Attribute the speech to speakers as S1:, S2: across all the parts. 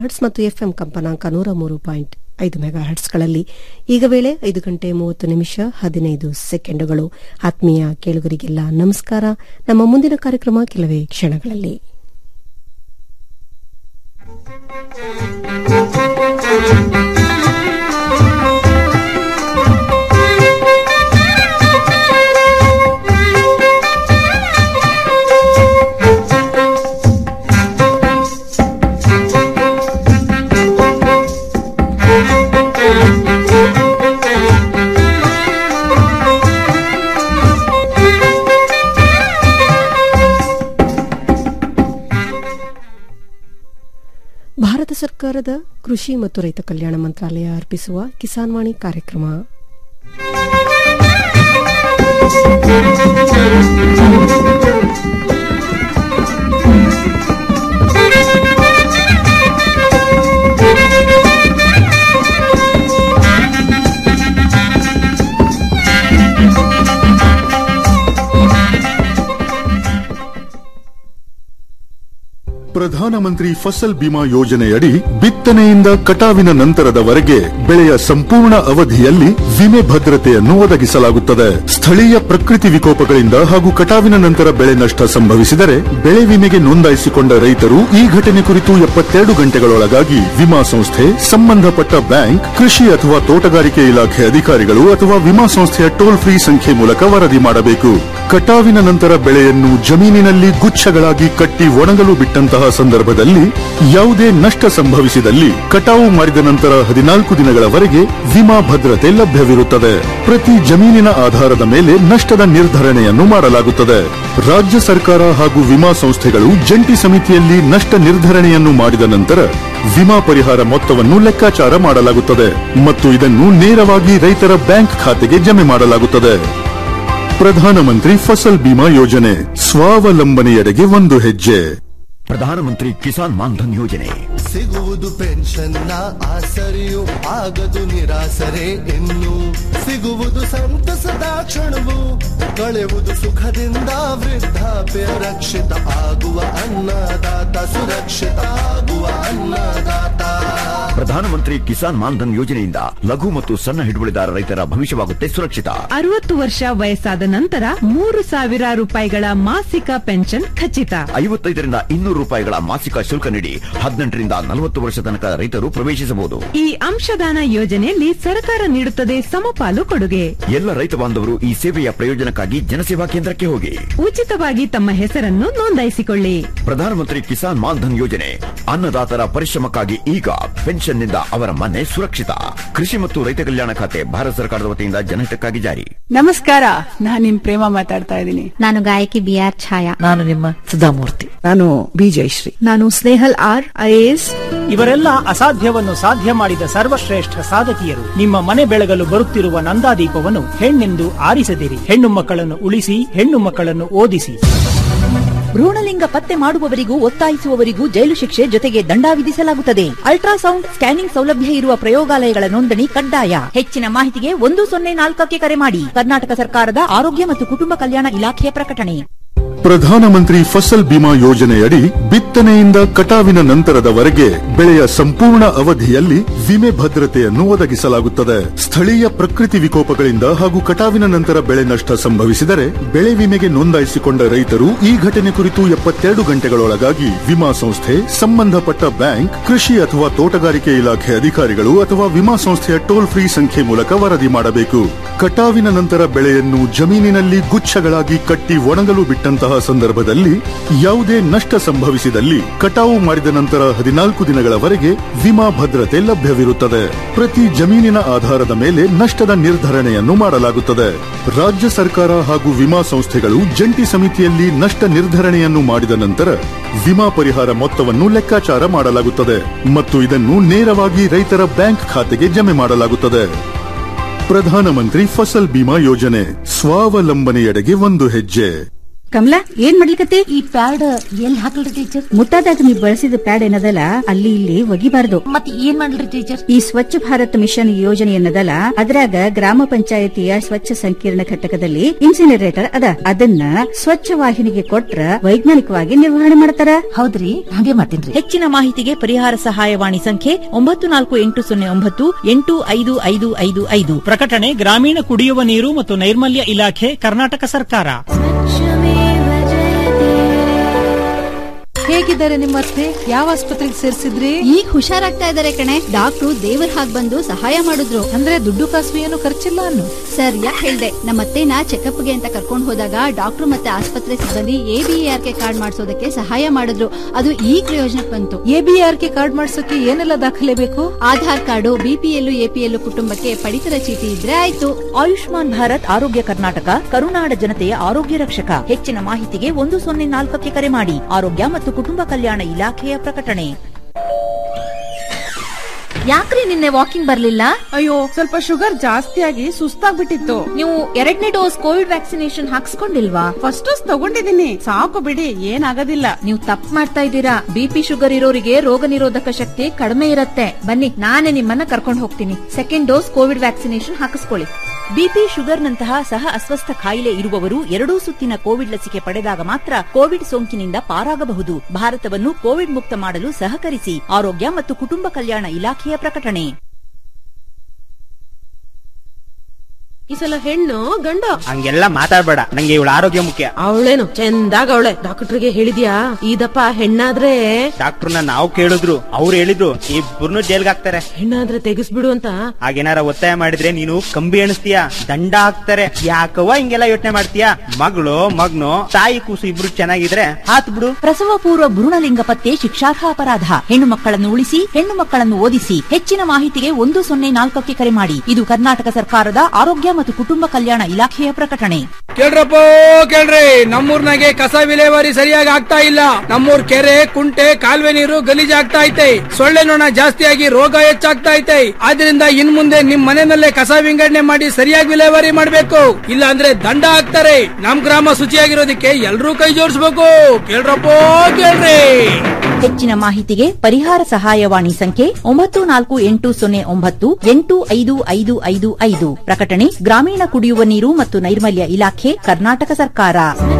S1: hertz ಮತ್ತು FM ಕಂಪನಾಂಕ ನೂರ ಮೂರು ಪಾಯಿಂಟ್ ಐದು ಮೆಗಾ ಹರ್ಟ್ಸ್ಗಳಲ್ಲಿ ಈಗ ವೇಳೆ ಐದು ಗಂಟೆ ಮೂವತ್ತು ನಿಮಿಷ ಹದಿನೈದು ಸೆಕೆಂಡುಗಳು ಆತ್ಮೀಯ ಕೇಳುಗರಿಗೆಲ್ಲ ನಮಸ್ಕಾರ ನಮ್ಮ ಮುಂದಿನ ಕಾರ್ಯಕ್ರಮ ಕೆಲವೇ ಕ್ಷಣಗಳಲ್ಲಿ ಭಾರತ ಸರ್ಕಾರದ ಕೃಷಿ ಮತ್ತು ರೈತ ಕಲ್ಯಾಣ ಮಂತ್ರಾಲಯ ಅರ್ಪಿಸುವ ಕಿಸಾನ್ ವಾಣಿ ಕಾರ್ಯಕ್ರಮ
S2: ಪ್ರಧಾನಮಂತ್ರಿ ಫಸಲ್ ಬಿಮಾ ಯೋಜನೆಯಡಿ ಬಿತ್ತನೆಯಿಂದ ಕಟಾವಿನ ನಂತರದವರೆಗೆ ಬೆಳೆಯ ಸಂಪೂರ್ಣ ಅವಧಿಯಲ್ಲಿ ವಿಮೆ ಭದ್ರತೆಯನ್ನು ಒದಗಿಸಲಾಗುತ್ತದೆ ಸ್ಥಳೀಯ ಪ್ರಕೃತಿ ವಿಕೋಪಗಳಿಂದ ಹಾಗೂ ಕಟಾವಿನ ನಂತರ ಬೆಳೆ ನಷ್ಟ ಸಂಭವಿಸಿದರೆ ಬೆಳೆ ವಿಮೆಗೆ ನೋಂದಾಯಿಸಿಕೊಂಡ ರೈತರು ಈ ಘಟನೆ ಕುರಿತು ಎಪ್ಪತ್ತೆರಡು ಗಂಟೆಗಳೊಳಗಾಗಿ ವಿಮಾ ಸಂಸ್ಥೆ ಸಂಬಂಧಪಟ್ಟ ಬ್ಯಾಂಕ್ ಕೃಷಿ ಅಥವಾ ತೋಟಗಾರಿಕೆ ಇಲಾಖೆ ಅಧಿಕಾರಿಗಳು ಅಥವಾ ವಿಮಾ ಸಂಸ್ಥೆಯ ಟೋಲ್ ಫ್ರೀ ಸಂಖ್ಯೆ ಮೂಲಕ ವರದಿ ಮಾಡಬೇಕು ಕಟಾವಿನ ನಂತರ ಬೆಳೆಯನ್ನು ಜಮೀನಿನಲ್ಲಿ ಗುಚ್ಛಗಳಾಗಿ ಕಟ್ಟಿ ಒಣಗಲು ಬಿಟ್ಟಂತಹ ಸಂದರ್ಭದಲ್ಲಿ ಯಾವುದೇ ನಷ್ಟ ಸಂಭವಿಸಿದಲ್ಲಿ ಕಟಾವು ಮಾಡಿದ ನಂತರ ಹದಿನಾಲ್ಕು ದಿನಗಳವರೆಗೆ ವಿಮಾ ಭದ್ರತೆ ಲಭ್ಯವಿರುತ್ತದೆ ಪ್ರತಿ ಜಮೀನಿನ ಆಧಾರದ ಮೇಲೆ ನಷ್ಟದ ನಿರ್ಧರಣೆಯನ್ನು ಮಾಡಲಾಗುತ್ತದೆ ರಾಜ್ಯ ಸರ್ಕಾರ ಹಾಗೂ ವಿಮಾ ಸಂಸ್ಥೆಗಳು ಜಂಟಿ ಸಮಿತಿಯಲ್ಲಿ ನಷ್ಟ ನಿರ್ಧರಣೆಯನ್ನು ಮಾಡಿದ ನಂತರ ವಿಮಾ ಪರಿಹಾರ ಮೊತ್ತವನ್ನು ಲೆಕ್ಕಾಚಾರ ಮಾಡಲಾಗುತ್ತದೆ ಮತ್ತು ಇದನ್ನು ನೇರವಾಗಿ ರೈತರ ಬ್ಯಾಂಕ್ ಖಾತೆಗೆ ಜಮೆ ಮಾಡಲಾಗುತ್ತದೆ ಪ್ರಧಾನಮಂತ್ರಿ ಫಸಲ್ ಬಿಮಾ ಯೋಜನೆ ಸ್ವಾವಲಂಬನೆಯೆಡೆಗೆ ಒಂದು ಹೆಜ್ಜೆ
S3: ಪ್ರಧಾನಮಂತ್ರಿ ಕಿಸಾನ್ ಮಾನ್ಧನ್ ಯೋಜನೆ
S4: ಸಿಗುವುದು ಪೆನ್ಷನ್ನ ಆಸರೆಯು ಆಗದು ನಿರಾಸರೆ ಇನ್ನು ಸಿಗುವುದು ಸಂತಸದ ಕ್ಷಣವು ಕಳೆಯುವುದು ಸುಖದಿಂದ ವೃದ್ಧಾಪ್ಯ ರಕ್ಷಿತ ಆಗುವ ಅನ್ನದಾತ ಸುರಕ್ಷಿತ ಆಗುವ ಅನ್ನದಾತ
S3: ಪ್ರಧಾನಮಂತ್ರಿ ಕಿಸಾನ್ ಮಾನ್ಧನ್ ಯೋಜನೆಯಿಂದ ಲಘು ಮತ್ತು ಸಣ್ಣ ಹಿಡುವಳಿದಾರ ರೈತರ ಭವಿಷ್ಯವಾಗುತ್ತೆ ಸುರಕ್ಷಿತ
S5: ಅರವತ್ತು ವರ್ಷ ವಯಸ್ಸಾದ ನಂತರ ಮೂರು ಸಾವಿರ ರೂಪಾಯಿಗಳ ಮಾಸಿಕ ಪೆನ್ಷನ್ ಖಚಿತ
S3: ಐವತ್ತೈದರಿಂದ ಇನ್ನೂರು ರೂಪಾಯಿಗಳ ಮಾಸಿಕ ಶುಲ್ಕ ನೀಡಿ ಹದಿನೆಂಟರಿಂದ ನಲವತ್ತು ವರ್ಷ ತನಕ ರೈತರು ಪ್ರವೇಶಿಸಬಹುದು
S5: ಈ ಅಂಶದಾನ ಯೋಜನೆಯಲ್ಲಿ ಸರ್ಕಾರ ನೀಡುತ್ತದೆ ಸಮಪಾಲು ಕೊಡುಗೆ
S3: ಎಲ್ಲ ರೈತ ಬಾಂಧವರು ಈ ಸೇವೆಯ ಪ್ರಯೋಜನಕ್ಕಾಗಿ ಜನಸೇವಾ ಕೇಂದ್ರಕ್ಕೆ ಹೋಗಿ
S5: ಉಚಿತವಾಗಿ ತಮ್ಮ ಹೆಸರನ್ನು ನೋಂದಾಯಿಸಿಕೊಳ್ಳಿ
S3: ಪ್ರಧಾನಮಂತ್ರಿ ಕಿಸಾನ್ ಮಾನ್ಧನ್ ಯೋಜನೆ ಅನ್ನದಾತರ ಪರಿಶ್ರಮಕ್ಕಾಗಿ ಈಗ ಪೆನ್ಷನ್ನಿಂದ ಅವರ ಮನೆ ಸುರಕ್ಷಿತ ಕೃಷಿ ಮತ್ತು ರೈತ ಕಲ್ಯಾಣ ಖಾತೆ ಭಾರತ ಸರ್ಕಾರದ ವತಿಯಿಂದ ಜನಹಿತಕ್ಕಾಗಿ ಜಾರಿ
S6: ನಮಸ್ಕಾರ ನಾನ್ ನಿಮ್ ಪ್ರೇಮ ಮಾತಾಡ್ತಾ ಇದ್ದೀನಿ
S7: ನಾನು ಗಾಯಕಿ ಬಿ ಆರ್ ಛಾಯಾ
S8: ನಾನು ನಿಮ್ಮ ಸುಧಾಮೂರ್ತಿ
S6: ನಾನು ಬಿ ಜಯಶ್ರೀ
S9: ನಾನು ಸ್ನೇಹಲ್ ಆರ್ ಐಎಎಸ್
S10: ಇವರೆಲ್ಲ ಅಸಾಧ್ಯವನ್ನು ಸಾಧ್ಯ ಮಾಡಿದ ಸರ್ವಶ್ರೇಷ್ಠ ಸಾಧಕಿಯರು ನಿಮ್ಮ ಮನೆ ಬೆಳಗಲು ಬರುತ್ತಿರುವ ನಂದಾದೀಪವನ್ನು ಹೆಣ್ಣೆಂದು ಆರಿಸದಿರಿ ಹೆಣ್ಣು ಮಕ್ಕಳನ್ನು ಉಳಿಸಿ ಹೆಣ್ಣು ಮಕ್ಕಳನ್ನು ಓದಿಸಿ
S8: ಭ್ರೂಣಲಿಂಗ ಪತ್ತೆ ಮಾಡುವವರಿಗೂ ಒತ್ತಾಯಿಸುವವರಿಗೂ ಜೈಲು ಶಿಕ್ಷೆ ಜೊತೆಗೆ ದಂಡ ವಿಧಿಸಲಾಗುತ್ತದೆ ಅಲ್ಟ್ರಾಸೌಂಡ್ ಸ್ಕ್ಯಾನಿಂಗ್ ಸೌಲಭ್ಯ ಇರುವ ಪ್ರಯೋಗಾಲಯಗಳ ನೋಂದಣಿ ಕಡ್ಡಾಯ ಹೆಚ್ಚಿನ ಮಾಹಿತಿಗೆ ಒಂದು ಸೊನ್ನೆ ನಾಲ್ಕಕ್ಕೆ ಕರೆ ಮಾಡಿ ಕರ್ನಾಟಕ ಸರ್ಕಾರದ ಆರೋಗ್ಯ ಮತ್ತು ಕುಟುಂಬ ಕಲ್ಯಾಣ ಇಲಾಖೆಯ ಪ್ರಕಟಣೆ
S2: ಪ್ರಧಾನಮಂತ್ರಿ ಫಸಲ್ ಬಿಮಾ ಯೋಜನೆಯಡಿ ಬಿತ್ತನೆಯಿಂದ ಕಟಾವಿನ ನಂತರದವರೆಗೆ ಬೆಳೆಯ ಸಂಪೂರ್ಣ ಅವಧಿಯಲ್ಲಿ ವಿಮೆ ಭದ್ರತೆಯನ್ನು ಒದಗಿಸಲಾಗುತ್ತದೆ ಸ್ಥಳೀಯ ಪ್ರಕೃತಿ ವಿಕೋಪಗಳಿಂದ ಹಾಗೂ ಕಟಾವಿನ ನಂತರ ಬೆಳೆ ನಷ್ಟ ಸಂಭವಿಸಿದರೆ ಬೆಳೆ ವಿಮೆಗೆ ನೋಂದಾಯಿಸಿಕೊಂಡ ರೈತರು ಈ ಘಟನೆ ಕುರಿತು ಎಪ್ಪತ್ತೆರಡು ಗಂಟೆಗಳೊಳಗಾಗಿ ವಿಮಾ ಸಂಸ್ಥೆ ಸಂಬಂಧಪಟ್ಟ ಬ್ಯಾಂಕ್ ಕೃಷಿ ಅಥವಾ ತೋಟಗಾರಿಕೆ ಇಲಾಖೆ ಅಧಿಕಾರಿಗಳು ಅಥವಾ ವಿಮಾ ಸಂಸ್ಥೆಯ ಟೋಲ್ ಫ್ರೀ ಸಂಖ್ಯೆ ಮೂಲಕ ವರದಿ ಮಾಡಬೇಕು ಕಟಾವಿನ ನಂತರ ಬೆಳೆಯನ್ನು ಜಮೀನಿನಲ್ಲಿ ಗುಚ್ಛಗಳಾಗಿ ಕಟ್ಟಿ ಒಣಗಲು ಬಿಟ್ಟಂತಹ ಸಂದರ್ಭದಲ್ಲಿ ಯಾವುದೇ ನಷ್ಟ ಸಂಭವಿಸಿದಲ್ಲಿ ಕಟಾವು ಮಾಡಿದ ನಂತರ ಹದಿನಾಲ್ಕು ದಿನಗಳವರೆಗೆ ವಿಮಾ ಭದ್ರತೆ ಲಭ್ಯವಿರುತ್ತದೆ ಪ್ರತಿ ಜಮೀನಿನ ಆಧಾರದ ಮೇಲೆ ನಷ್ಟದ ನಿರ್ಧರಣೆಯನ್ನು ಮಾಡಲಾಗುತ್ತದೆ ರಾಜ್ಯ ಸರ್ಕಾರ ಹಾಗೂ ವಿಮಾ ಸಂಸ್ಥೆಗಳು ಜಂಟಿ ಸಮಿತಿಯಲ್ಲಿ ನಷ್ಟ ನಿರ್ಧರಣೆಯನ್ನು ಮಾಡಿದ ನಂತರ ವಿಮಾ ಪರಿಹಾರ ಮೊತ್ತವನ್ನು ಲೆಕ್ಕಾಚಾರ ಮಾಡಲಾಗುತ್ತದೆ ಮತ್ತು ಇದನ್ನು ನೇರವಾಗಿ ರೈತರ ಬ್ಯಾಂಕ್ ಖಾತೆಗೆ ಜಮೆ ಮಾಡಲಾಗುತ್ತದೆ ಪ್ರಧಾನಮಂತ್ರಿ ಫಸಲ್ ಬಿಮಾ ಯೋಜನೆ ಸ್ವಾವಲಂಬನೆಯೆಡೆಗೆ ಒಂದು ಹೆಜ್ಜೆ
S8: ಕಮಲಾ ಏನ್ ಮಾಡ್ಲಿಕತ್ತೆ ಈ ಪ್ಯಾಡ್ ಎಲ್ಲಿ ಹಾಕಲ್ರಿ ಟೀಚರ್ ಮುಟ್ಟಾದಾಗ ನೀವು ಬಳಸಿದ ಪ್ಯಾಡ್ ಏನದಲ್ಲ ಅಲ್ಲಿ ಇಲ್ಲಿ ಒಗಿಬಾರ್ದು
S11: ಮತ್ ಏನ್ ಮಾಡ್ಲಿ ಟೀಚರ್
S8: ಈ ಸ್ವಚ್ಛ ಭಾರತ್ ಮಿಷನ್ ಯೋಜನೆ ಅನ್ನದಲ್ಲ ಅದ್ರಾಗ ಗ್ರಾಮ ಪಂಚಾಯತಿಯ ಸ್ವಚ್ಛ ಸಂಕೀರ್ಣ ಘಟಕದಲ್ಲಿ ಇನ್ಸಿನರೇಟರ್ ಅದ ಅದನ್ನ ಸ್ವಚ್ಛ ವಾಹಿನಿಗೆ ಕೊಟ್ರ ವೈಜ್ಞಾನಿಕವಾಗಿ ನಿರ್ವಹಣೆ ಮಾಡ್ತಾರ
S11: ಹೌದ್ರಿ ಹಾಗೆ ಮಾಡ್ತೀನಿ
S8: ಹೆಚ್ಚಿನ ಮಾಹಿತಿಗೆ ಪರಿಹಾರ ಸಹಾಯವಾಣಿ ಸಂಖ್ಯೆ ಒಂಬತ್ತು ನಾಲ್ಕು ಎಂಟು ಸೊನ್ನೆ ಒಂಬತ್ತು ಎಂಟು ಐದು ಐದು ಐದು ಐದು
S10: ಪ್ರಕಟಣೆ ಗ್ರಾಮೀಣ ಕುಡಿಯುವ ನೀರು ಮತ್ತು ನೈರ್ಮಲ್ಯ ಇಲಾಖೆ ಕರ್ನಾಟಕ ಸರ್ಕಾರ
S12: ಹೇಗಿದ್ದಾರೆ ನಿಮ್ಮ ಅತ್ತೆ ಯಾವ ಆಸ್ಪತ್ರೆಗೆ ಸೇರಿಸಿದ್ರಿ
S13: ಈಗ ಹುಷಾರಾಗ್ತಾ ಇದಾರೆ ಕಣೆ ಡಾಕ್ಟ್ರು ದೇವರ ಹಾಗ್ ಬಂದು ಸಹಾಯ ಮಾಡಿದ್ರು
S12: ಅಂದ್ರೆ ದುಡ್ಡು ಕಾಸು ಏನು ಖರ್ಚಿಲ್ಲ ಅನ್ನು
S13: ಸರ್ ಯಾಕೆ ಹೇಳ್ದೆ ನಮ್ಮ ಅತ್ತೆನ ಚೆಕಪ್ಗೆ ಅಂತ ಕರ್ಕೊಂಡು ಹೋದಾಗ ಡಾಕ್ಟ್ರು ಮತ್ತೆ ಆಸ್ಪತ್ರೆ ಸಿಬ್ಬಂದಿ ಎಬಿಆರ್ ಕೆ ಕಾರ್ಡ್ ಮಾಡಿಸೋದಕ್ಕೆ ಸಹಾಯ ಮಾಡಿದ್ರು ಅದು ಈ ಪ್ರಯೋಜನಕ್ಕೆ ಬಂತು
S12: ಎಬಿಆರ್ ಕೆ ಕಾರ್ಡ್ ಮಾಡ್ಸೋಕೆ ಏನೆಲ್ಲ ದಾಖಲೆ ಬೇಕು
S13: ಆಧಾರ್ ಕಾರ್ಡು ಬಿಪಿಎಲ್ ಎಪಿಎಲ್ ಕುಟುಂಬಕ್ಕೆ ಪಡಿತರ ಚೀಟಿ ಇದ್ರೆ ಆಯ್ತು
S8: ಆಯುಷ್ಮಾನ್ ಭಾರತ್ ಆರೋಗ್ಯ ಕರ್ನಾಟಕ ಕರುನಾಡ ಜನತೆಯ ಆರೋಗ್ಯ ರಕ್ಷಕ ಹೆಚ್ಚಿನ ಮಾಹಿತಿಗೆ ಒಂದು ಸೊನ್ನೆ ನಾಲ್ಕಕ್ಕೆ ಕರೆ ಮಾಡಿ ಆರೋಗ್ಯ ಮತ್ತು ಕುಟುಂಬ ಕಲ್ಯಾಣ ಇಲಾಖೆಯ ಪ್ರಕಟಣೆ
S11: ಯಾಕ್ರಿ ನಿನ್ನೆ ವಾಕಿಂಗ್ ಬರ್ಲಿಲ್ಲ
S14: ಅಯ್ಯೋ ಸ್ವಲ್ಪ ಶುಗರ್ ಜಾಸ್ತಿ ಆಗಿ ಸುಸ್ತಾಗ್ಬಿಟ್ಟಿತ್ತು
S11: ನೀವು ಎರಡನೇ ಡೋಸ್ ಕೋವಿಡ್ ವ್ಯಾಕ್ಸಿನೇಷನ್ ಹಾಕ್ಸ್ಕೊಂಡಿಲ್ವಾ
S14: ಫಸ್ಟ್ ಡೋಸ್ ತಗೊಂಡಿದೀನಿ ಸಾಕು ಬಿಡಿ ಏನಾಗೋದಿಲ್ಲ
S11: ನೀವು ತಪ್ಪು ಮಾಡ್ತಾ ಇದ್ದೀರಾ ಬಿಪಿ ಶುಗರ್ ಇರೋರಿಗೆ ರೋಗ ನಿರೋಧಕ ಶಕ್ತಿ ಕಡಿಮೆ ಇರುತ್ತೆ ಬನ್ನಿ ನಾನೇ ನಿಮ್ಮನ್ನ ಕರ್ಕೊಂಡು ಹೋಗ್ತೀನಿ ಸೆಕೆಂಡ್ ಡೋಸ್ ಕೋವಿಡ್ ವ್ಯಾಕ್ಸಿನೇಷನ್ ಹಾಕಿಸ್ಕೊಳ್ಳಿ
S8: ಬಿಪಿ ಶುಗರ್ನಂತಹ ಸಹ ಅಸ್ವಸ್ಥ ಕಾಯಿಲೆ ಇರುವವರು ಎರಡೂ ಸುತ್ತಿನ ಕೋವಿಡ್ ಲಸಿಕೆ ಪಡೆದಾಗ ಮಾತ್ರ ಕೋವಿಡ್ ಸೋಂಕಿನಿಂದ ಪಾರಾಗಬಹುದು ಭಾರತವನ್ನು ಕೋವಿಡ್ ಮುಕ್ತ ಮಾಡಲು ಸಹಕರಿಸಿ ಆರೋಗ್ಯ ಮತ್ತು ಕುಟುಂಬ ಕಲ್ಯಾಣ ಇಲಾಖೆಯ ಪ್ರಕಟಣೆ
S15: ಈ ಸಲ ಹೆಣ್ಣು ಗಂಡು
S16: ಹಂಗೆಲ್ಲ ಮಾತಾಡ್ಬೇಡ ನಂಗೆ ಇವಳ ಆರೋಗ್ಯ ಮುಖ್ಯ
S15: ಅವಳೇನು ಚಂದಾಗ ಅವಳೆ ಡಾಕ್ಟರ್ಗೆ ಹೇಳಿದ್ಯಾ ಇದಪ್ಪ ಹೆಣ್ಣಾದ್ರೆ
S16: ಡಾಕ್ಟರ್ನ ನಾವು ಕೇಳಿದ್ರು ಅವ್ರು ಹೇಳಿದ್ರು ಇಬ್ಬರನ್ನು ಜೈಲ್ಗೆ ಹಾಕ್ತಾರೆ
S15: ಹೆಣ್ಣಾದ್ರೆ ತೆಗಿಸ್ಬಿಡು ಅಂತ
S16: ಹಾಗೇನಾರ ಒತ್ತಾಯ ಮಾಡಿದ್ರೆ ನೀನು ಕಂಬಿ ಎಣಿಸ್ತೀಯ ದಂಡ ಹಾಕ್ತಾರೆ ಯಾಕವ್ವ ಹಿಂಗೆಲ್ಲ ಯೋಚನೆ ಮಾಡ್ತೀಯ ಮಗಳು ಮಗ್ನು ತಾಯಿ ಕೂಸು ಇಬ್ರು ಚೆನ್ನಾಗಿದ್ರೆ ಹಾತ್ ಬಿಡು
S8: ಪ್ರಸವ ಪೂರ್ವ ಭ್ರೂಣಲಿಂಗ ಪತ್ತೆ ಶಿಕ್ಷಾರ್ಹ ಅಪರಾಧ ಹೆಣ್ಣು ಮಕ್ಕಳನ್ನು ಉಳಿಸಿ ಹೆಣ್ಣು ಮಕ್ಕಳನ್ನು ಓದಿಸಿ ಹೆಚ್ಚಿನ ಮಾಹಿತಿಗೆ ಒಂದು ಸೊನ್ನೆ ನಾಲ್ಕಕ್ಕೆ ಕರೆ ಮಾಡಿ ಇದು ಕರ್ನಾಟಕ ಸರ್ಕಾರದ ಆರೋಗ್ಯ ಮತ್ತು ಕುಟುಂಬ ಕಲ್ಯಾಣ ಇಲಾಖೆಯ ಪ್ರಕಟಣೆ
S17: ಕೇಳ್ರಪ್ಪ ಕೇಳ್ರಿ ನಮ್ಮೂರ್ನಾಗೆ ಕಸ ವಿಲೇವಾರಿ ಸರಿಯಾಗಿ ಆಗ್ತಾ ಇಲ್ಲ ನಮ್ಮೂರ್ ಕೆರೆ ಕುಂಟೆ ಕಾಲುವೆ ನೀರು ಗಲೀಜ್ ಆಗ್ತಾ ಐತೆ ಸೊಳ್ಳೆ ನೊಣ ಜಾಸ್ತಿಯಾಗಿ ರೋಗ ಹೆಚ್ಚಾಗ್ತಾ ಐತೆ ಆದ್ರಿಂದ ಇನ್ ಮುಂದೆ ನಿಮ್ ಮನೆಯಲ್ಲೇ ಕಸ ವಿಂಗಡಣೆ ಮಾಡಿ ಸರಿಯಾಗಿ ವಿಲೇವಾರಿ ಮಾಡ್ಬೇಕು ಇಲ್ಲ ಅಂದ್ರೆ ದಂಡ ಹಾಕ್ತಾರೆ ನಮ್ ಗ್ರಾಮ ಶುಚಿಯಾಗಿರೋದಕ್ಕೆ ಎಲ್ರೂ ಕೈ ಜೋಡಿಸ್ಬೇಕು ಕೇಳ್ರಪ್ಪ ಕೇಳ್ರಿ
S8: ಹೆಚ್ಚಿನ ಮಾಹಿತಿಗೆ ಪರಿಹಾರ ಸಹಾಯವಾಣಿ ಸಂಖ್ಯೆ ಒಂಬತ್ತು ನಾಲ್ಕು ಎಂಟು ಸೊನ್ನೆ ಒಂಬತ್ತು ಎಂಟು ಐದು ಐದು ಐದು ಐದು ಪ್ರಕಟಣೆ ಗ್ರಾಮೀಣ ಕುಡಿಯುವ ನೀರು ಮತ್ತು ನೈರ್ಮಲ್ಯ ಇಲಾಖೆ ಕರ್ನಾಟಕ ಸರ್ಕಾರ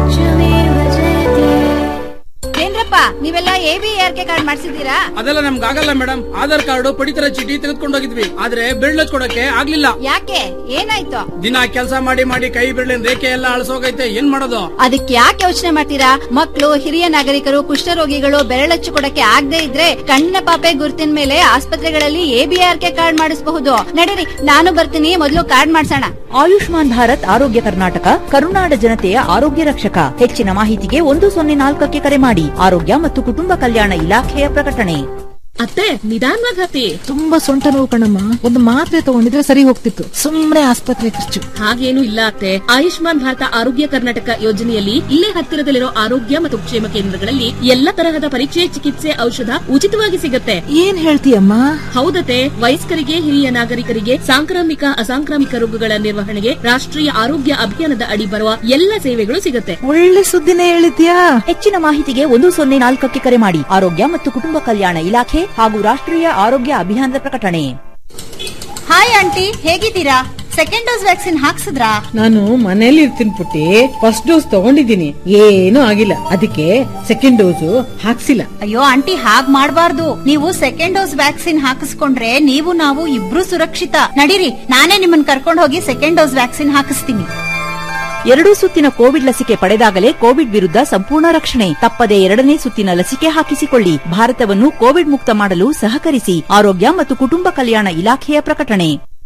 S13: ಏನ್ರಪ್ಪ ನೀವೆಲ್ಲ ಎಬಿಆರ್ ಕೆ ಕಾರ್ಡ್ ಮಾಡಿಸಿದೀರಾ
S17: ಅದೆಲ್ಲ ನಮ್ಗೆ ಆಗಲ್ಲ ಮೇಡಮ್ ಆಧಾರ್ ಕಾರ್ಡ್ ಪಡಿತರ ಚೀಟಿ ತೆಗೆದುಕೊಂಡು ಹೋಗಿದ್ವಿ ಆದ್ರೆ ಬೆಳ್ಳ ಕೊಡಕ್ಕೆ ಆಗ್ಲಿಲ್ಲ
S13: ಯಾಕೆ ಏನಾಯ್ತು
S17: ದಿನ ಕೆಲಸ ಮಾಡಿ ಮಾಡಿ ಕೈ ಬೆರಳಿನ ರೇಖೆ ಎಲ್ಲ ಅಳಸೋಗೈತೆ ಏನ್ ಮಾಡೋದು
S13: ಅದಕ್ಕೆ ಯಾಕೆ ಯೋಚನೆ ಮಾಡ್ತೀರಾ ಮಕ್ಕಳು ಹಿರಿಯ ನಾಗರಿಕರು ಕುಷ್ಠರೋಗಿಗಳು ಬೆರಳಚ್ಚು ಕೊಡಕ್ಕೆ ಆಗದೆ ಇದ್ರೆ ಕಣ್ಣಿನ ಪಾಪೆ ಗುರುತಿನ ಮೇಲೆ ಆಸ್ಪತ್ರೆಗಳಲ್ಲಿ ಎಬಿಆರ್ ಕೆ ಕಾರ್ಡ್ ಮಾಡಿಸಬಹುದು ನಡೀರಿ ನಾನು ಬರ್ತೀನಿ ಮೊದಲು ಕಾರ್ಡ್ ಮಾಡ್ಸೋಣ
S8: ಆಯುಷ್ಮಾನ್ ಭಾರತ್ ಆರೋಗ್ಯ ಕರ್ನಾಟಕ ಕರುನಾಡ ಜನತೆಯ ಆರೋಗ್ಯ ರಕ್ಷಕ ಹೆಚ್ಚಿನ ಮಾಹಿತಿಗೆ ಒಂದು ಸೊನ್ನೆ ನಾಲ್ಕಕ್ಕೆ ಕರೆ ಮಾಡಿ ಆರೋಗ್ಯ ಮತ್ತು ಕುಟುಂಬ ಕಲ್ಯಾಣ ಇಲಾಖೆಯ ಪ್ರಕಟಣೆ
S15: ಅತ್ತೆ ನಿಧಾನವಾಗಿ ಹತ್ತಿ
S12: ತುಂಬಾ ಸೊಂಟ ನೋವು ಕಣಮ್ಮ ಒಂದು ಮಾತ್ರೆ ತಗೊಂಡಿದ್ರೆ ಸರಿ ಹೋಗ್ತಿತ್ತು ಸುಮ್ನೆ ಆಸ್ಪತ್ರೆ ಖರ್ಚು
S15: ಹಾಗೇನು ಇಲ್ಲ ಅತ್ತೆ ಆಯುಷ್ಮಾನ್ ಭಾರತ ಆರೋಗ್ಯ ಕರ್ನಾಟಕ ಯೋಜನೆಯಲ್ಲಿ ಇಲ್ಲೇ ಹತ್ತಿರದಲ್ಲಿರೋ ಆರೋಗ್ಯ ಮತ್ತು ಕ್ಷೇಮ ಕೇಂದ್ರಗಳಲ್ಲಿ ಎಲ್ಲ ತರಹದ ಪರೀಕ್ಷೆ ಚಿಕಿತ್ಸೆ ಔಷಧ ಉಚಿತವಾಗಿ ಸಿಗುತ್ತೆ
S12: ಏನ್ ಹೇಳ್ತೀಯಮ್ಮ
S15: ಹೌದತೆ ವಯಸ್ಕರಿಗೆ ಹಿರಿಯ ನಾಗರಿಕರಿಗೆ ಸಾಂಕ್ರಾಮಿಕ ಅಸಾಂಕ್ರಾಮಿಕ ರೋಗಗಳ ನಿರ್ವಹಣೆಗೆ ರಾಷ್ಟ್ರೀಯ ಆರೋಗ್ಯ ಅಭಿಯಾನದ ಅಡಿ ಬರುವ ಎಲ್ಲ ಸೇವೆಗಳು ಸಿಗುತ್ತೆ
S12: ಒಳ್ಳೆ ಸುದ್ದಿನೇ ಹೇಳಿದ್ಯಾ
S8: ಹೆಚ್ಚಿನ ಮಾಹಿತಿಗೆ ಒಂದು ಸೊನ್ನೆ ನಾಲ್ಕಕ್ಕೆ ಕರೆ ಮಾಡಿ ಆರೋಗ್ಯ ಮತ್ತು ಕುಟುಂಬ ಕಲ್ಯಾಣ ಇಲಾಖೆ ಹಾಗೂ ರಾಷ್ಟ್ರೀಯ ಆರೋಗ್ಯ ಅಭಿಯಾನದ ಪ್ರಕಟಣೆ
S13: ಹಾಯ್ ಆಂಟಿ ಹೇಗಿದ್ದೀರಾ ಸೆಕೆಂಡ್ ಡೋಸ್ ವ್ಯಾಕ್ಸಿನ್ ಹಾಕ್ಸಿದ್ರಾ
S18: ನಾನು ಮನೇಲಿ ಇರ್ತೀನಿ ಪುಟ್ಟಿ ಫಸ್ಟ್ ಡೋಸ್ ತಗೊಂಡಿದ್ದೀನಿ ಏನೂ ಆಗಿಲ್ಲ ಅದಕ್ಕೆ ಸೆಕೆಂಡ್ ಡೋಸು ಹಾಕ್ಸಿಲ್ಲ
S13: ಅಯ್ಯೋ ಆಂಟಿ ಹಾಗ್ ಮಾಡ್ಬಾರ್ದು ನೀವು ಸೆಕೆಂಡ್ ಡೋಸ್ ವ್ಯಾಕ್ಸಿನ್ ಹಾಕಿಸ್ಕೊಂಡ್ರೆ ನೀವು ನಾವು ಇಬ್ರು ಸುರಕ್ಷಿತ ನಡೀರಿ ನಾನೇ ನಿಮ್ಮನ್ನ ಕರ್ಕೊಂಡು ಹೋಗಿ ಸೆಕೆಂಡ್ ಡೋಸ್ ವ್ಯಾಕ್ಸಿನ್ ಹಾಕಿಸ್ತೀನಿ
S8: ಎರಡೂ ಸುತ್ತಿನ ಕೋವಿಡ್ ಲಸಿಕೆ ಪಡೆದಾಗಲೇ ಕೋವಿಡ್ ವಿರುದ್ಧ ಸಂಪೂರ್ಣ ರಕ್ಷಣೆ ತಪ್ಪದೆ ಎರಡನೇ ಸುತ್ತಿನ ಲಸಿಕೆ ಹಾಕಿಸಿಕೊಳ್ಳಿ ಭಾರತವನ್ನು ಕೋವಿಡ್ ಮುಕ್ತ ಮಾಡಲು ಸಹಕರಿಸಿ ಆರೋಗ್ಯ ಮತ್ತು ಕುಟುಂಬ ಕಲ್ಯಾಣ ಇಲಾಖೆಯ ಪ್ರಕಟಣೆ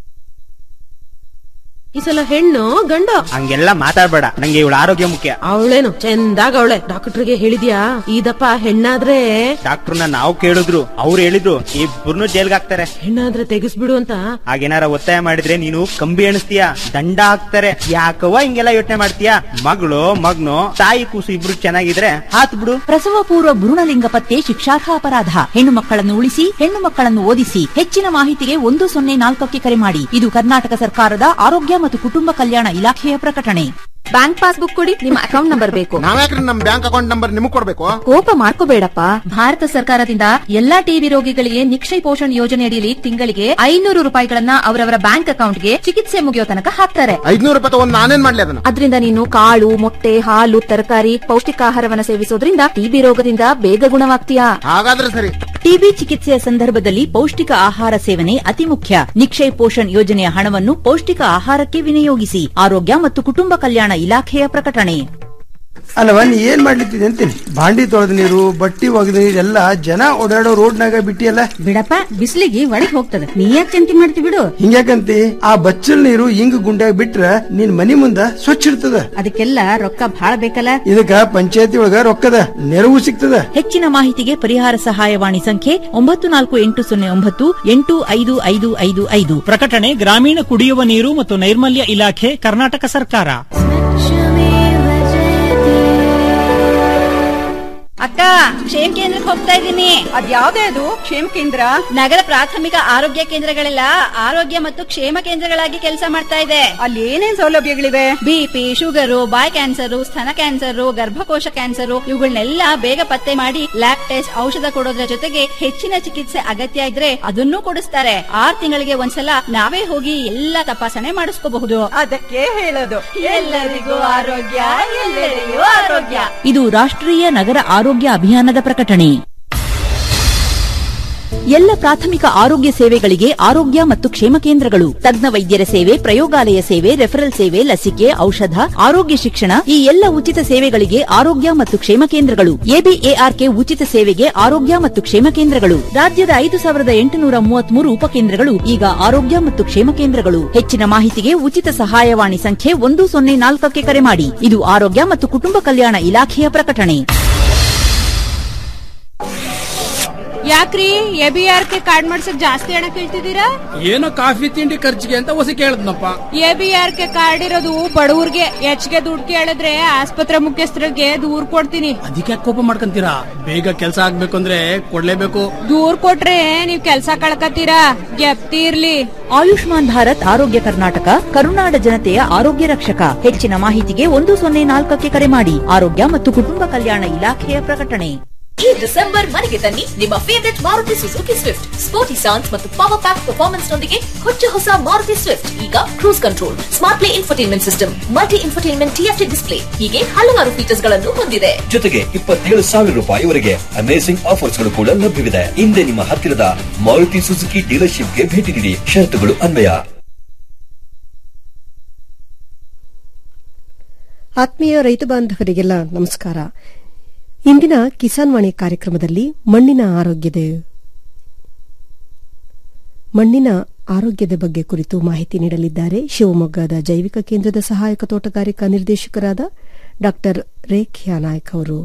S15: ಈ ಸಲ ಹೆಣ್ಣು ಗಂಡು
S16: ಹಂಗೆಲ್ಲ ಮಾತಾಡ್ಬೇಡ ನಂಗೆ ಇವಳ ಆರೋಗ್ಯ ಮುಖ್ಯ
S15: ಅವಳೇನು ಚಂದಾಗ ಅವಳೆ ಡಾಕ್ಟರ್ಗೆ ಹೇಳಿದ್ಯಾ ಇದಪ್ಪ ಹೆಣ್ಣಾದ್ರೆ
S16: ಡಾಕ್ಟರ್ನ ನಾವು ಕೇಳಿದ್ರು ಅವ್ರು ಹೇಳಿದ್ರು ಇಬ್ಬರನ್ನು ಜೈಲ್ಗೆ ಹಾಕ್ತಾರೆ
S15: ಹೆಣ್ಣಾದ್ರೆ ತೆಗಿಸ್ಬಿಡು ಅಂತ
S16: ಹಾಗೇನಾರ ಒತ್ತಾಯ ಮಾಡಿದ್ರೆ ನೀನು ಕಂಬಿ ಎಣಿಸ್ತೀಯ ದಂಡ ಹಾಕ್ತಾರೆ ಯಾಕವ್ವ ಹಿಂಗೆಲ್ಲ ಯೋಚನೆ ಮಾಡ್ತೀಯ ಮಗಳು ಮಗ್ನು ತಾಯಿ ಕೂಸು ಇಬ್ರು ಚೆನ್ನಾಗಿದ್ರೆ ಹಾತ್ ಬಿಡು
S8: ಪ್ರಸವ ಪೂರ್ವ ಭ್ರೂಣಲಿಂಗ ಪತ್ತೆ ಶಿಕ್ಷಾರ್ಹ ಅಪರಾಧ ಹೆಣ್ಣು ಮಕ್ಕಳನ್ನು ಉಳಿಸಿ ಹೆಣ್ಣು ಮಕ್ಕಳನ್ನು ಓದಿಸಿ ಹೆಚ್ಚಿನ ಮಾಹಿತಿಗೆ ಒಂದು ಸೊನ್ನೆ ನಾಲ್ಕಕ್ಕೆ ಕರೆ ಮಾಡಿ ಇದು ಕರ್ನಾಟಕ ಸರ್ಕಾರದ ಆರೋಗ್ಯ ಮತ್ತು ಕುಟುಂಬ ಕಲ್ಯಾಣ ಇಲಾಖೆಯ ಪ್ರಕಟಣೆ
S11: ಬ್ಯಾಂಕ್ ಪಾಸ್ಬುಕ್ ಕೊಡಿ ನಿಮ್ಮ ಅಕೌಂಟ್ ನಂಬರ್ ಬೇಕು
S19: ನಾವ್ಯಾಕ್ರಿ ನಮ್ ಬ್ಯಾಂಕ್ ಅಕೌಂಟ್ ನಂಬರ್ ನಿಮಗ್ ಕೊಡ್ಬೇಕು
S11: ಕೋಪ ಮಾಡ್ಕೋಬೇಡಪ್ಪ ಭಾರತ ಸರ್ಕಾರದಿಂದ ಎಲ್ಲಾ ಟಿಬಿ ರೋಗಿಗಳಿಗೆ ನಿಕ್ಷಯ ಪೋಷಣ್ ಯೋಜನೆ ಅಡಿಯಲ್ಲಿ ತಿಂಗಳಿಗೆ ಐನೂರು ರೂಪಾಯಿಗಳನ್ನ ಅವರವರ ಬ್ಯಾಂಕ್ ಅಕೌಂಟ್ಗೆ ಚಿಕಿತ್ಸೆ ಮುಗಿಯೋ ತನಕ ಹಾಕ್ತಾರೆ
S19: ಐದ್ನೂರು ರೂಪಾಯಿ ತಗೊಂಡ್ ನಾನೇನ್ ಮಾಡ್ಲಿ ಅದನ್ನ
S11: ಅದರಿಂದ ನೀನು ಕಾಳು ಮೊಟ್ಟೆ ಹಾಲು ತರಕಾರಿ ಪೌಷ್ಟಿಕಾಹಾರವನ್ನ ಸೇವಿಸೋದ್ರಿಂದ ಟಿಬಿ ರೋಗದಿಂದ ಬೇಗ ಗುಣವಾಗ್ತೀಯಾ
S19: ಹಾಗಾದ್ರೆ ಸರಿ
S8: ಟಿಬಿ ಚಿಕಿತ್ಸೆಯ ಸಂದರ್ಭದಲ್ಲಿ ಪೌಷ್ಟಿಕ ಆಹಾರ ಸೇವನೆ ಅತಿ ಮುಖ್ಯ ನಿಕ್ಷಯ್ ಪೋಷಣ್ ಯೋಜನೆಯ ಹಣವನ್ನು ಪೌಷ್ಟಿಕ ಆಹಾರಕ್ಕೆ ವಿನಿಯೋಗಿಸಿ ಆರೋಗ್ಯ ಮತ್ತು ಕುಟುಂಬ ಕಲ್ಯಾಣ ಇಲಾಖೆಯ ಪ್ರಕಟಣೆ
S20: ಅಲ್ಲವ ನೀ ಏನ್ ಮಾಡ್ಲಿತ್ತಿದೆ ಅಂತೀನಿ ಬಾಂಡಿ ತೊಳೆದ ನೀರು ಬಟ್ಟಿ ಒಗೆದ ನೀರು ಎಲ್ಲ ಜನ ಓಡಾಡೋ ರೋಡ್ನಾಗ ಬಿಟ್ಟಿಯಲ್ಲ
S21: ಬಿಡಪ್ಪ ಬಿಸಿಲಿಗೆ ಒಳಗ್ ಹೋಗ್ತದೆ ನೀ ಯಾಕೆ ಚಿಂತೆ ಮಾಡ್ತಿ ಬಿಡು
S20: ಹಿಂಗ್ಯಾಕಂತಿ ಆ ಬಚ್ಚಲ್ ನೀರು ಹಿಂಗ್ ಗುಂಡ್ಯಾಗ ಬಿಟ್ರ ನಿನ್ ಮನಿ ಮುಂದ ಸ್ವಚ್ಛ ಇರ್ತದ
S21: ಅದಕ್ಕೆಲ್ಲ ರೊಕ್ಕ ಬಾಳ ಬೇಕಲ್ಲ
S20: ಇದಕ್ಕ ಪಂಚಾಯತಿ ಒಳಗ ರೊಕ್ಕದ ನೆರವು ಸಿಗ್ತದ
S8: ಹೆಚ್ಚಿನ ಮಾಹಿತಿಗೆ ಪರಿಹಾರ ಸಹಾಯವಾಣಿ ಸಂಖ್ಯೆ ಒಂಬತ್ತು ನಾಲ್ಕು ಎಂಟು ಸೊನ್ನೆ ಒಂಬತ್ತು ಎಂಟು ಐದು ಐದು ಐದು ಐದು
S10: ಪ್ರಕಟಣೆ ಗ್ರಾಮೀಣ ಕುಡಿಯುವ ನೀರು ಮತ್ತು ನೈರ್ಮಲ್ಯ ಇಲಾಖೆ ಕರ್ನಾಟಕ ಸರ್ಕಾರ
S13: ಅಕ್ಕ ಕ್ಷೇಮ ಕೇಂದ್ರಕ್ಕೆ ಹೋಗ್ತಾ ಇದ್ದೀನಿ
S14: ಅದ್ಯಾವ್ದೇ ಅದು ಕ್ಷೇಮ ಕೇಂದ್ರ
S13: ನಗರ ಪ್ರಾಥಮಿಕ ಆರೋಗ್ಯ ಕೇಂದ್ರಗಳೆಲ್ಲ ಆರೋಗ್ಯ ಮತ್ತು ಕ್ಷೇಮ ಕೇಂದ್ರಗಳಾಗಿ ಕೆಲಸ ಮಾಡ್ತಾ ಇದೆ
S14: ಅಲ್ಲಿ ಏನೇನ್ ಸೌಲಭ್ಯಗಳಿವೆ
S13: ಬಿಪಿ ಶುಗರು ಬಾಯ್ ಕ್ಯಾನ್ಸರ್ ಸ್ತನ ಕ್ಯಾನ್ಸರ್ ಗರ್ಭಕೋಶ ಕ್ಯಾನ್ಸರ್ ಇವುಗಳನ್ನೆಲ್ಲ ಬೇಗ ಪತ್ತೆ ಮಾಡಿ ಲ್ಯಾಬ್ ಟೆಸ್ಟ್ ಔಷಧ ಕೊಡೋದ್ರ ಜೊತೆಗೆ ಹೆಚ್ಚಿನ ಚಿಕಿತ್ಸೆ ಅಗತ್ಯ ಇದ್ರೆ ಅದನ್ನೂ ಕೊಡಿಸ್ತಾರೆ ಆರ್ ತಿಂಗಳಿಗೆ ಒಂದ್ಸಲ ನಾವೇ ಹೋಗಿ ಎಲ್ಲಾ ತಪಾಸಣೆ ಮಾಡಿಸ್ಕೋಬಹುದು
S14: ಅದಕ್ಕೆ ಹೇಳೋದು
S13: ಎಲ್ಲರಿಗೂ ಆರೋಗ್ಯ ಎಲ್ಲರಿಗೂ ಆರೋಗ್ಯ
S8: ಇದು ರಾಷ್ಟ್ರೀಯ ನಗರ ಆರೋಗ್ಯ ಅಭಿಯಾನದ ಪ್ರಕಟಣೆ ಎಲ್ಲ ಪ್ರಾಥಮಿಕ ಆರೋಗ್ಯ ಸೇವೆಗಳಿಗೆ ಆರೋಗ್ಯ ಮತ್ತು ಕ್ಷೇಮ ಕೇಂದ್ರಗಳು ತಜ್ಞ ವೈದ್ಯರ ಸೇವೆ ಪ್ರಯೋಗಾಲಯ ಸೇವೆ ರೆಫರಲ್ ಸೇವೆ ಲಸಿಕೆ ಔಷಧ ಆರೋಗ್ಯ ಶಿಕ್ಷಣ ಈ ಎಲ್ಲ ಉಚಿತ ಸೇವೆಗಳಿಗೆ ಆರೋಗ್ಯ ಮತ್ತು ಕ್ಷೇಮ ಕೇಂದ್ರಗಳು ಎಬಿಎಆರ್ಕೆ ಉಚಿತ ಸೇವೆಗೆ ಆರೋಗ್ಯ ಮತ್ತು ಕ್ಷೇಮ ಕೇಂದ್ರಗಳು ರಾಜ್ಯದ ಐದು ಸಾವಿರದ ಎಂಟುನೂರ ಮೂವತ್ಮೂರು ಉಪಕೇಂದ್ರಗಳು ಈಗ ಆರೋಗ್ಯ ಮತ್ತು ಕ್ಷೇಮ ಕೇಂದ್ರಗಳು ಹೆಚ್ಚಿನ ಮಾಹಿತಿಗೆ ಉಚಿತ ಸಹಾಯವಾಣಿ ಸಂಖ್ಯೆ ಒಂದು ಸೊನ್ನೆ ನಾಲ್ಕಕ್ಕೆ ಕರೆ ಮಾಡಿ ಇದು ಆರೋಗ್ಯ ಮತ್ತು ಕುಟುಂಬ ಕಲ್ಯಾಣ ಇಲಾಖೆಯ ಪ್ರಕಟಣೆ
S22: ಯಾಕ್ರಿ ಎಬಿಆರ್ಕೆ ಕಾರ್ಡ್ ಮಾಡ್ಸಕ್ ಜಾಸ್ತಿ ಹಣ ಕೇಳ್ತಿದ್ದೀರಾ
S17: ಏನೋ ಕಾಫಿ ತಿಂಡಿ ಖರ್ಚಿಗೆ ಅಂತ ಹೊಸ ಕೇಳದ್ನಪ್ಪ
S22: ಎಬಿಆರ್ಕೆ ಕಾರ್ಡ್ ಇರೋದು ಬಡವ್ರಿಗೆ ಹೆಚ್ಚಿಗೆ ದುಡ್ಡು ಕೇಳಿದ್ರೆ ಆಸ್ಪತ್ರೆ ಮುಖ್ಯಸ್ಥರಿಗೆ ದೂರ್ ಕೊಡ್ತೀನಿ
S17: ಅದಕ್ಕೆ ಕೋಪ ಮಾಡ್ಕೊಂತೀರಾ ಬೇಗ ಕೆಲಸ ಆಗ್ಬೇಕು ಅಂದ್ರೆ ಕೊಡ್ಲೇಬೇಕು
S22: ದೂರ್ ಕೊಟ್ರೆ ನೀವ್ ಕೆಲ್ಸ ಕಳ್ಕತ್ತೀರಾ ಗೆಪ್ತಿ ಇರ್ಲಿ
S8: ಆಯುಷ್ಮಾನ್ ಭಾರತ್ ಆರೋಗ್ಯ ಕರ್ನಾಟಕ ಕರುನಾಡ ಜನತೆಯ ಆರೋಗ್ಯ ರಕ್ಷಕ ಹೆಚ್ಚಿನ ಮಾಹಿತಿಗೆ ಒಂದು ಸೊನ್ನೆ ನಾಲ್ಕಕ್ಕೆ ಕರೆ ಮಾಡಿ ಆರೋಗ್ಯ ಮತ್ತು ಕುಟುಂಬ ಕಲ್ಯಾಣ ಇಲಾಖೆಯ ಪ್ರಕಟಣೆ
S23: ಈ ಡಿಸೆಂಬರ್ ಮನೆಗೆ ತನ್ನಿ ನಿಮ್ಮ favourite Maruti Suzuki Swift sporty song ಮತ್ತು ಪವರ್ ಪ್ಯಾಕ್ ಪರ್ಫಾರ್ಮೆನ್ಸ್ ನೊಂದಿಗೆ ಹೊಚ್ಚ ಹೊಸ ಮಾರುತಿ ಸ್ವಿಫ್ಟ್ ಈಗ cruise control smart play infotainment system multi infotainment TFT display ಹೀಗೆ ಹಲವಾರು ಫೀಚರ್ಸ್ ಗಳನ್ನು ಹೊಂದಿದೆ
S24: ಜೊತೆಗೆ ಇಪ್ಪತ್ತೇಳು ಸಾವಿರ ರೂಪಾಯಿವರೆಗೆ ಅಮೇಸಿಂಗ್ ಆಫರ್ಸ್ಗಳು ಕೂಡ ಲಭ್ಯವಿದೆ ಹಿಂದೆ ನಿಮ್ಮ ಹತ್ತಿರದ ಮಾರುತಿ ಸುಜುಕಿ ಡೀಲರ್ಶಿಪ್ಗೆ ಭೇಟಿ ನೀಡಿ ಷರತ್ತುಗಳು ಅನ್ವಯ
S1: ಆತ್ಮೀಯ ರೈತ ಬಾಂಧವರಿಗೆಲ್ಲ ನಮಸ್ಕಾರ ಇಂದಿನ ಕಿಸಾನ್ ವಾಣಿ ಕಾರ್ಯಕ್ರಮದಲ್ಲಿ ಮಣ್ಣಿನ ಆರೋಗ್ಯದ ಮಣ್ಣಿನ ಆರೋಗ್ಯದ ಬಗ್ಗೆ ಕುರಿತು ಮಾಹಿತಿ ನೀಡಲಿದ್ದಾರೆ ಶಿವಮೊಗ್ಗದ ಜೈವಿಕ ಕೇಂದ್ರದ ಸಹಾಯಕ ತೋಟಗಾರಿಕಾ ನಿರ್ದೇಶಕರಾದ ಡಾ ರೇಖ್ಯಾ ನಾಯ್ಕ್ ಅವರು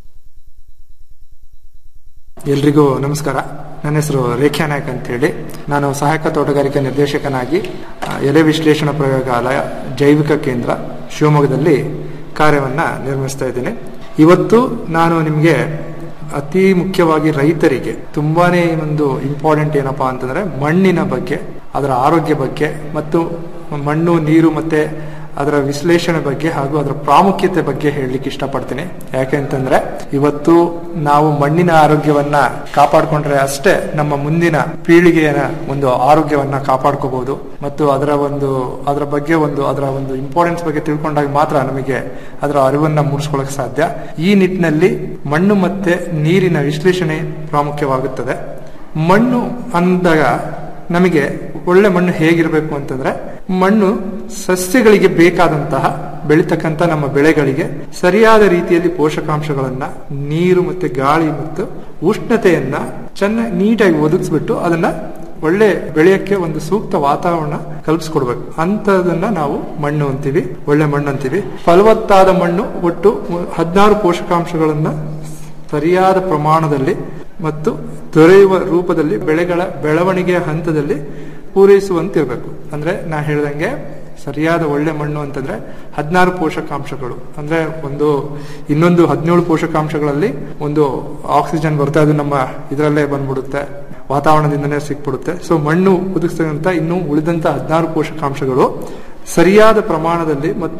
S25: ಎಲ್ರಿಗೂ ನಮಸ್ಕಾರ ನನ್ನ ಹೆಸರು ರೇಖ್ಯಾ ನಾಯಕ್ ಅಂತ ಹೇಳಿ ನಾನು ಸಹಾಯಕ ತೋಟಗಾರಿಕಾ ನಿರ್ದೇಶಕನಾಗಿ ಆ, ಎಲೆ ವಿಶ್ಲೇಷಣಾ ಪ್ರಯೋಗಾಲಯ ಜೈವಿಕ ಕೇಂದ್ರ ಶಿವಮೊಗ್ಗದಲ್ಲಿ ಕಾರ್ಯವನ್ನ ನಿರ್ವಹಿಸ್ತಾ ಇದ್ದೇನೆ ಇವತ್ತು ನಾನು ನಿಮಗೆ ಅತಿ ಮುಖ್ಯವಾಗಿ ರೈತರಿಗೆ ತುಂಬಾನೇ ಒಂದು ಇಂಪಾರ್ಟೆಂಟ್ ಏನಪ್ಪಾ ಅಂತಂದ್ರೆ ಮಣ್ಣಿನ ಬಗ್ಗೆ ಅದರ ಆರೋಗ್ಯ ಬಗ್ಗೆ ಮತ್ತು ಮಣ್ಣು ನೀರು ಮತ್ತೆ ಅದರ ವಿಶ್ಲೇಷಣೆ ಬಗ್ಗೆ ಹಾಗೂ ಅದರ ಪ್ರಾಮುಖ್ಯತೆ ಬಗ್ಗೆ ಹೇಳಲಿಕ್ಕೆ ಇಷ್ಟಪಡ್ತೀನಿ ಯಾಕೆಂತಂದ್ರೆ ಇವತ್ತು ನಾವು ಮಣ್ಣಿನ ಆರೋಗ್ಯವನ್ನ ಕಾಪಾಡ್ಕೊಂಡ್ರೆ ಅಷ್ಟೇ ನಮ್ಮ ಮುಂದಿನ ಪೀಳಿಗೆಯ ಒಂದು ಆರೋಗ್ಯವನ್ನ ಕಾಪಾಡ್ಕೋಬಹುದು ಮತ್ತು ಅದರ ಒಂದು ಅದರ ಬಗ್ಗೆ ಒಂದು ಅದರ ಒಂದು ಇಂಪಾರ್ಟೆನ್ಸ್ ಬಗ್ಗೆ ತಿಳ್ಕೊಂಡಾಗ ಮಾತ್ರ ನಮಗೆ ಅದರ ಅರಿವನ್ನ ಮೂಡಿಸ್ಕೊಳ್ಳಕ್ ಸಾಧ್ಯ ಈ ನಿಟ್ಟಿನಲ್ಲಿ ಮಣ್ಣು ಮತ್ತೆ ನೀರಿನ ವಿಶ್ಲೇಷಣೆ ಪ್ರಾಮುಖ್ಯವಾಗುತ್ತದೆ ಮಣ್ಣು ಅಂದಾಗ ನಮಗೆ ಒಳ್ಳೆ ಮಣ್ಣು ಹೇಗಿರಬೇಕು ಅಂತಂದ್ರೆ ಮಣ್ಣು ಸಸ್ಯಗಳಿಗೆ ಬೇಕಾದಂತಹ ಬೆಳೀತಕ್ಕಂಥ ನಮ್ಮ ಬೆಳೆಗಳಿಗೆ ಸರಿಯಾದ ರೀತಿಯಲ್ಲಿ ಪೋಷಕಾಂಶಗಳನ್ನ ನೀರು ಮತ್ತೆ ಗಾಳಿ ಮತ್ತು ಉಷ್ಣತೆಯನ್ನ ಚೆನ್ನಾಗಿ ನೀಟಾಗಿ ಒದಗಿಸ್ಬಿಟ್ಟು ಅದನ್ನ ಒಳ್ಳೆ ಬೆಳೆಯಕ್ಕೆ ಒಂದು ಸೂಕ್ತ ವಾತಾವರಣ ಕಲ್ಪಿಸ್ಕೊಡ್ಬೇಕು ಅಂತದನ್ನ ನಾವು ಮಣ್ಣು ಅಂತೀವಿ ಒಳ್ಳೆ ಮಣ್ಣು ಅಂತೀವಿ ಫಲವತ್ತಾದ ಮಣ್ಣು ಒಟ್ಟು ಹದಿನಾರು ಪೋಷಕಾಂಶಗಳನ್ನ ಸರಿಯಾದ ಪ್ರಮಾಣದಲ್ಲಿ ಮತ್ತು ದೊರೆಯುವ ರೂಪದಲ್ಲಿ ಬೆಳೆಗಳ ಬೆಳವಣಿಗೆಯ ಹಂತದಲ್ಲಿ ಪೂರೈಸುವಂತಿರ್ಬೇಕು ಅಂದ್ರೆ ನಾ ಹೇಳ್ದಂಗೆ ಸರಿಯಾದ ಒಳ್ಳೆ ಮಣ್ಣು ಅಂತಂದ್ರೆ ಹದಿನಾರು ಪೋಷಕಾಂಶಗಳು ಅಂದ್ರೆ ಒಂದು ಇನ್ನೊಂದು ಹದಿನೇಳು ಪೋಷಕಾಂಶಗಳಲ್ಲಿ ಒಂದು ಆಕ್ಸಿಜನ್ ಬರುತ್ತೆ ಅದು ನಮ್ಮ ಇದರಲ್ಲೇ ಬಂದ್ಬಿಡುತ್ತೆ ವಾತಾವರಣದಿಂದನೇ ಸಿಕ್ಬಿಡುತ್ತೆ ಸೊ ಮಣ್ಣು ಒದಗಿಸ್ತಕ್ಕಂಥ ಇನ್ನು ಉಳಿದಂತ ಹದಿನಾರು ಪೋಷಕಾಂಶಗಳು ಸರಿಯಾದ ಪ್ರಮಾಣದಲ್ಲಿ ಮತ್ತು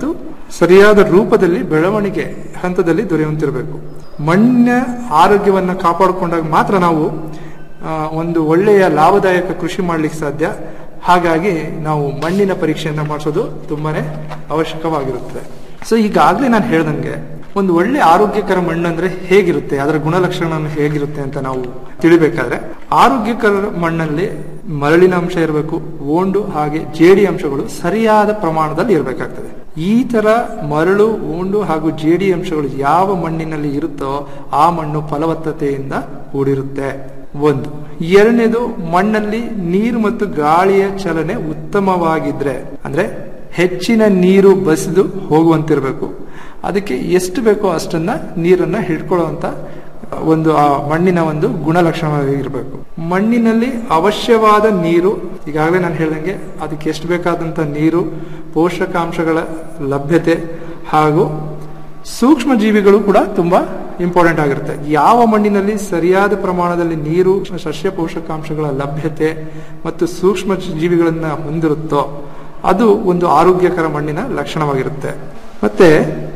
S25: ಸರಿಯಾದ ರೂಪದಲ್ಲಿ ಬೆಳವಣಿಗೆ ಹಂತದಲ್ಲಿ ದೊರೆಯುವಂತಿರಬೇಕು ಮಣ್ಣಿನ ಆರೋಗ್ಯವನ್ನ ಕಾಪಾಡಿಕೊಂಡಾಗ ಮಾತ್ರ ನಾವು ಆ, ಒಂದು ಒಳ್ಳೆಯ ಲಾಭದಾಯಕ ಕೃಷಿ ಮಾಡ್ಲಿಕ್ಕೆ ಸಾಧ್ಯ ಹಾಗಾಗಿ ನಾವು ಮಣ್ಣಿನ ಪರೀಕ್ಷೆಯನ್ನ ಮಾಡಿಸೋದು ತುಂಬಾನೇ ಅವಶ್ಯಕವಾಗಿರುತ್ತದೆ ಸೊ ಈಗಾಗಲೇ ನಾನು ಹೇಳ್ದಂಗೆ ಒಂದು ಒಳ್ಳೆ ಆರೋಗ್ಯಕರ ಮಣ್ಣು ಅಂದ್ರೆ ಹೇಗಿರುತ್ತೆ ಅದರ ಗುಣಲಕ್ಷಣ ಹೇಗಿರುತ್ತೆ ಅಂತ ನಾವು ತಿಳಿಬೇಕಾದ್ರೆ ಆರೋಗ್ಯಕರ ಮಣ್ಣಲ್ಲಿ ಮರಳಿನ ಅಂಶ ಇರಬೇಕು ಓಂಡು ಹಾಗೆ ಜೇಡಿ ಅಂಶಗಳು ಸರಿಯಾದ ಪ್ರಮಾಣದಲ್ಲಿ ಇರಬೇಕಾಗ್ತದೆ ಈ ತರ ಮರಳು ಓಂಡು ಹಾಗೂ ಜೇಡಿ ಅಂಶಗಳು ಯಾವ ಮಣ್ಣಿನಲ್ಲಿ ಇರುತ್ತೋ ಆ ಮಣ್ಣು ಫಲವತ್ತತೆಯಿಂದ ಕೂಡಿರುತ್ತೆ ಒಂದು ಎರಡನೇದು ಮಣ್ಣಲ್ಲಿ ನೀರು ಮತ್ತು ಗಾಳಿಯ ಚಲನೆ ಉತ್ತಮವಾಗಿದ್ರೆ ಅಂದ್ರೆ ಹೆಚ್ಚಿನ ನೀರು ಬಸಿದು ಹೋಗುವಂತಿರಬೇಕು ಅದಕ್ಕೆ ಎಷ್ಟು ಬೇಕೋ ಅಷ್ಟನ್ನ ನೀರನ್ನ ಹಿಡ್ಕೊಳ್ಳುವಂತ ಒಂದು ಆ ಮಣ್ಣಿನ ಒಂದು ಗುಣಲಕ್ಷಣವಾಗಿರಬೇಕು ಮಣ್ಣಿನಲ್ಲಿ ಅವಶ್ಯವಾದ ನೀರು ಈಗಾಗಲೇ ನಾನು ಹೇಳ್ದಂಗೆ ಅದಕ್ಕೆ ಎಷ್ಟು ಬೇಕಾದಂತ ನೀರು ಪೋಷಕಾಂಶಗಳ ಲಭ್ಯತೆ ಹಾಗೂ ಸೂಕ್ಷ್ಮ ಜೀವಿಗಳು ಕೂಡ ತುಂಬಾ ಇಂಪಾರ್ಟೆಂಟ್ ಆಗಿರುತ್ತೆ ಯಾವ ಮಣ್ಣಿನಲ್ಲಿ ಸರಿಯಾದ ಪ್ರಮಾಣದಲ್ಲಿ ನೀರು ಸಸ್ಯ ಪೋಷಕಾಂಶಗಳ ಲಭ್ಯತೆ ಮತ್ತು ಸೂಕ್ಷ್ಮ ಜೀವಿಗಳನ್ನ ಹೊಂದಿರುತ್ತೋ ಅದು ಒಂದು ಆರೋಗ್ಯಕರ ಮಣ್ಣಿನ ಲಕ್ಷಣವಾಗಿರುತ್ತೆ ಮತ್ತೆ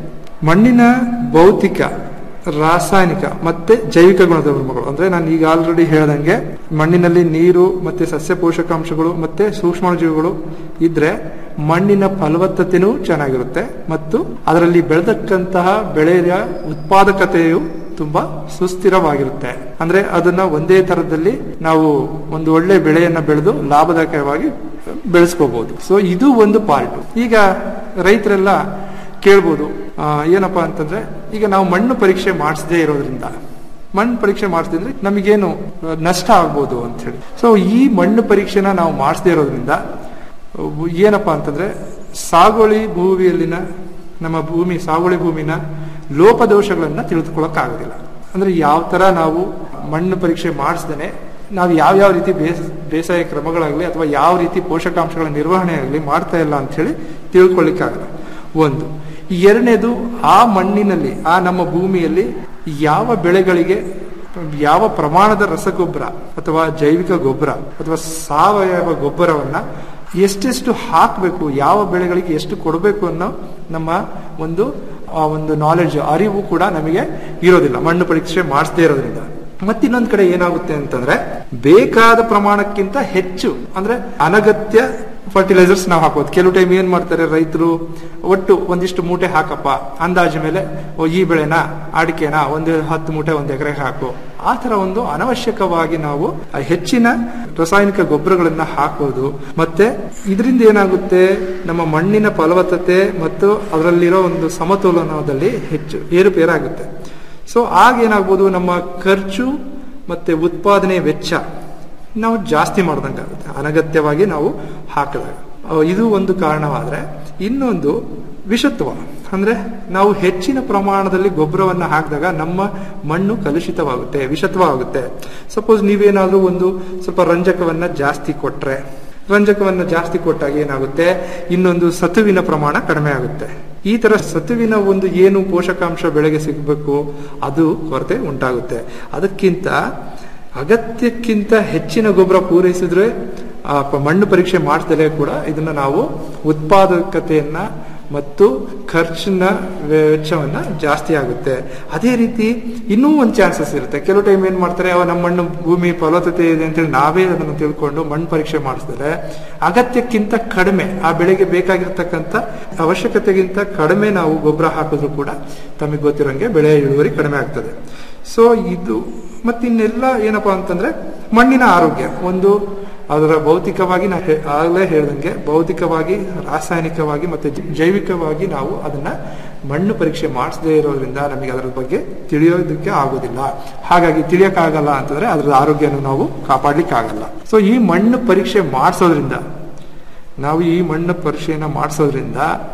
S25: ಮಣ್ಣಿನ ಭೌತಿಕ ರಾಸಾಯನಿಕ ಮತ್ತೆ ಜೈವಿಕ ಗುಣಧರ್ಮಗಳು ಅಂದ್ರೆ ನಾನು ಈಗ ಆಲ್ರೆಡಿ ಹೇಳ್ದಂಗೆ ಮಣ್ಣಿನಲ್ಲಿ ನೀರು ಮತ್ತೆ ಸಸ್ಯ ಪೋಷಕಾಂಶಗಳು ಮತ್ತೆ ಸೂಕ್ಷ್ಮಾಣುಜೀವಿಗಳು ಇದ್ರೆ ಮಣ್ಣಿನ ಫಲವತ್ತತೆನೂ ಚೆನ್ನಾಗಿರುತ್ತೆ ಮತ್ತು ಅದರಲ್ಲಿ ಬೆಳೆದಕ್ಕಂತಹ ಬೆಳೆಯ ಉತ್ಪಾದಕತೆಯು ತುಂಬಾ ಸುಸ್ಥಿರವಾಗಿರುತ್ತೆ ಅಂದ್ರೆ ಅದನ್ನ ಒಂದೇ ತರದಲ್ಲಿ ನಾವು ಒಂದು ಒಳ್ಳೆ ಬೆಳೆಯನ್ನ ಬೆಳೆದು ಲಾಭದಾಯಕವಾಗಿ ಬೆಳೆಸ್ಕೋಬಹುದು ಸೊ ಇದು ಒಂದು ಪಾರ್ಟ್ ಈಗ ರೈತರೆಲ್ಲ ಕೇಳ್ಬೋದು ಆ, ಏನಪ್ಪಾ ಅಂತಂದ್ರೆ ಈಗ ನಾವು ಮಣ್ಣು ಪರೀಕ್ಷೆ ಮಾಡಿಸದೇ ಇರೋದ್ರಿಂದ ಮಣ್ಣು ಪರೀಕ್ಷೆ ಮಾಡಿಸಿದ್ರೆ ನಮಗೇನು ಆ, ನಷ್ಟ ಆಗ್ಬೋದು ಅಂತ ಹೇಳಿ ಸೊ ಈ ಮಣ್ಣು ಪರೀಕ್ಷೆನ ನಾವು ಮಾಡಿಸದೇ ಇರೋದ್ರಿಂದ ಅಹ್, ಏನಪ್ಪಾ ಅಂತಂದ್ರೆ ಸಾಗುವಳಿ ಭೂಮಿಯಲ್ಲಿನ ನಮ್ಮ ಭೂಮಿ ಸಾಗುವಳಿ ಭೂಮಿನ ಲೋಪದೋಷಗಳನ್ನ ತಿಳಿದುಕೊಳ್ಳಕ್ ಆಗೋದಿಲ್ಲ ಅಂದ್ರೆ ಯಾವ ತರ ನಾವು ಮಣ್ಣು ಪರೀಕ್ಷೆ ಮಾಡಿಸ್ದೇನೆ ನಾವು ಯಾವ ಯಾವ ರೀತಿ ಬೇಸ್ ಬೇಸಾಯ ಕ್ರಮಗಳಾಗ್ಲಿ ಅಥವಾ ಯಾವ ರೀತಿ ಪೋಷಕಾಂಶಗಳ ನಿರ್ವಹಣೆ ಆಗಲಿ ಮಾಡ್ತಾ ಇಲ್ಲ ಅಂತ ಹೇಳಿ ತಿಳ್ಕೊಳ್ಳಿಕ್ಕಾಗಲ್ಲ ಒಂದು ಎರಡನೇದು ಆ ಮಣ್ಣಿನಲ್ಲಿ ಆ ನಮ್ಮ ಭೂಮಿಯಲ್ಲಿ ಯಾವ ಬೆಳೆಗಳಿಗೆ ಯಾವ ಪ್ರಮಾಣದ ರಸಗೊಬ್ಬರ ಅಥವಾ ಜೈವಿಕ ಗೊಬ್ಬರ ಅಥವಾ ಸಾವಯವ ಗೊಬ್ಬರವನ್ನ ಎಷ್ಟೆಷ್ಟು ಹಾಕಬೇಕು ಯಾವ ಬೆಳೆಗಳಿಗೆ ಎಷ್ಟು ಕೊಡಬೇಕು ಅನ್ನೋ ನಮ್ಮ ಒಂದು ಆ ಒಂದು ನಾಲೆಡ್ಜ್ ಅರಿವು ಕೂಡ ನಮಗೆ ಇರೋದಿಲ್ಲ ಮಣ್ಣು ಪರೀಕ್ಷೆ ಮಾಡಿಸದೇ ಇರೋದ್ರಿಂದ ಮತ್ತಿನ್ನೊಂದ್ ಕಡೆ ಏನಾಗುತ್ತೆ ಅಂತಂದ್ರೆ ಬೇಕಾದ ಪ್ರಮಾಣಕ್ಕಿಂತ ಹೆಚ್ಚು ಅಂದ್ರೆ ಅನಗತ್ಯ ಫರ್ಟಿಲೈಸರ್ಸ್ ನಾವು ಹಾಕೋದು ಕೆಲವು ಟೈಮ್ ಏನ್ ಮಾಡ್ತಾರೆ ರೈತರು ಒಟ್ಟು ಒಂದಿಷ್ಟು ಮೂಟೆ ಹಾಕಪ್ಪ ಅಂದಾಜು ಮೇಲೆ ಓ ಈ ಬೆಳೆನಾ ಅಡಿಕೆನಾ ಒಂದು ಹತ್ತು ಮೂಟೆ ಒಂದು ಎಕರೆಗೆ ಹಾಕು ಆ ತರ ಒಂದು ಅನವಶ್ಯಕವಾಗಿ ನಾವು ಆ ಹೆಚ್ಚಿನ ರಾಸಾಯನಿಕ ಗೊಬ್ಬರಗಳನ್ನ ಹಾಕೋದು ಮತ್ತೆ ಇದರಿಂದ ಏನಾಗುತ್ತೆ ನಮ್ಮ ಮಣ್ಣಿನ ಫಲವತ್ತತೆ ಮತ್ತು ಅದರಲ್ಲಿರೋ ಒಂದು ಸಮತೋಲನದಲ್ಲಿ ಹೆಚ್ಚು ಏರುಪೇರಾಗುತ್ತೆ ಸೊ ಆಗ ಏನಾಗ್ಬೋದು ನಮ್ಮ ಖರ್ಚು ಮತ್ತೆ ಉತ್ಪಾದನೆ ವೆಚ್ಚ ನಾವು ಜಾಸ್ತಿ ಮಾಡ್ದಂಗಾಗುತ್ತೆ ಅನಗತ್ಯವಾಗಿ ನಾವು ಹಾಕಿದಾಗ ಅಹ್ ಇದು ಒಂದು ಕಾರಣವಾದ್ರೆ ಇನ್ನೊಂದು ವಿಷತ್ವ ಅಂದ್ರೆ ನಾವು ಹೆಚ್ಚಿನ ಪ್ರಮಾಣದಲ್ಲಿ ಗೊಬ್ಬರವನ್ನ ಹಾಕಿದಾಗ ನಮ್ಮ ಮಣ್ಣು ಕಲುಷಿತವಾಗುತ್ತೆ ವಿಷತ್ವ ಆಗುತ್ತೆ ಸಪೋಸ್ ನೀವೇನಾದ್ರೂ ಒಂದು ಸ್ವಲ್ಪ ರಂಜಕವನ್ನ ಜಾಸ್ತಿ ಕೊಟ್ರೆ ರಂಜಕವನ್ನ ಜಾಸ್ತಿ ಕೊಟ್ಟಾಗ ಏನಾಗುತ್ತೆ ಇನ್ನೊಂದು ಸತುವಿನ ಪ್ರಮಾಣ ಕಡಿಮೆ ಆಗುತ್ತೆ ಈ ತರ ಸತುವಿನ ಒಂದು ಏನು ಪೋಷಕಾಂಶ ಬೆಳೆಗೆ ಸಿಗಬೇಕು ಅದು ಕೊರತೆ ಉಂಟಾಗುತ್ತೆ ಅದಕ್ಕಿಂತ ಅಗತ್ಯಕ್ಕಿಂತ ಹೆಚ್ಚಿನ ಗೊಬ್ಬರ ಪೂರೈಸಿದ್ರೆ ಆ ಪ- ಮಣ್ಣು ಪರೀಕ್ಷೆ ಮಾಡಿಸದಲೇ ಕೂಡ ಇದನ್ನ ನಾವು ಉತ್ಪಾದಕತೆಯನ್ನ ಮತ್ತು ಖರ್ಚಿನ ವೆಚ್ಚವನ್ನ ಜಾಸ್ತಿ ಆಗುತ್ತೆ ಅದೇ ರೀತಿ ಇನ್ನೂ ಒಂದು ಚಾನ್ಸಸ್ ಇರುತ್ತೆ ಕೆಲವು ಟೈಮ್ ಏನ್ ಮಾಡ್ತಾರೆ ಅವ ನಮ್ಮ ಮಣ್ಣು ಭೂಮಿ ಫಲವತ್ತತೆ ಇದೆ ಅಂತೇಳಿ ನಾವೇ ಅದನ್ನು ತಿಳ್ಕೊಂಡು ಮಣ್ಣು ಪರೀಕ್ಷೆ ಮಾಡಿಸಿದ್ರೆ ಅಗತ್ಯಕ್ಕಿಂತ ಕಡಿಮೆ ಆ ಬೆಳೆಗೆ ಬೇಕಾಗಿರ್ತಕ್ಕಂಥ ಅವಶ್ಯಕತೆಗಿಂತ ಕಡಿಮೆ ನಾವು ಗೊಬ್ಬರ ಹಾಕಿದ್ರು ಕೂಡ ತಮಗೆ ಗೊತ್ತಿರೋಂಗೆ ಬೆಳೆಯ ಇಳುವರಿ ಕಡಿಮೆ ಆಗ್ತದೆ ಸೊ ಇದು ಮತ್ತಿನ್ನೆಲ್ಲ ಏನಪ್ಪಾ ಅಂತಂದ್ರೆ ಮಣ್ಣಿನ ಆರೋಗ್ಯ ಒಂದು ಅದರ ಭೌತಿಕವಾಗಿ ನಾ ಹೇ- ಆಗಲೇ ಹೇಳ್ದಂಗೆ ಭೌತಿಕವಾಗಿ ರಾಸಾಯನಿಕವಾಗಿ ಮತ್ತೆ ಜೈ- ಜೈವಿಕವಾಗಿ ನಾವು ಅದನ್ನ ಮಣ್ಣು ಪರೀಕ್ಷೆ ಮಾಡಿಸದೇ ಇರೋದ್ರಿಂದ ನಮಗೆ ಅದರ ಬಗ್ಗೆ ತಿಳಿಯೋದಕ್ಕೆ ಆಗೋದಿಲ್ಲ ಹಾಗಾಗಿ ತಿಳಿಯಕ್ಕಾಗಲ್ಲ ಅಂತಂದ್ರೆ ಅದರ ಆರೋಗ್ಯನ ನಾವು ಕಾಪಾಡ್ಲಿಕ್ಕೆ ಆಗಲ್ಲ ಸೊ ಈ ಮಣ್ಣು ಪರೀಕ್ಷೆ ಮಾಡಿಸೋದ್ರಿಂದ ನಾವು ಈ ಮಣ್ಣು ಪರೀಕ್ಷೆಯನ್ನ ಮಾಡಿಸೋದ್ರಿಂದ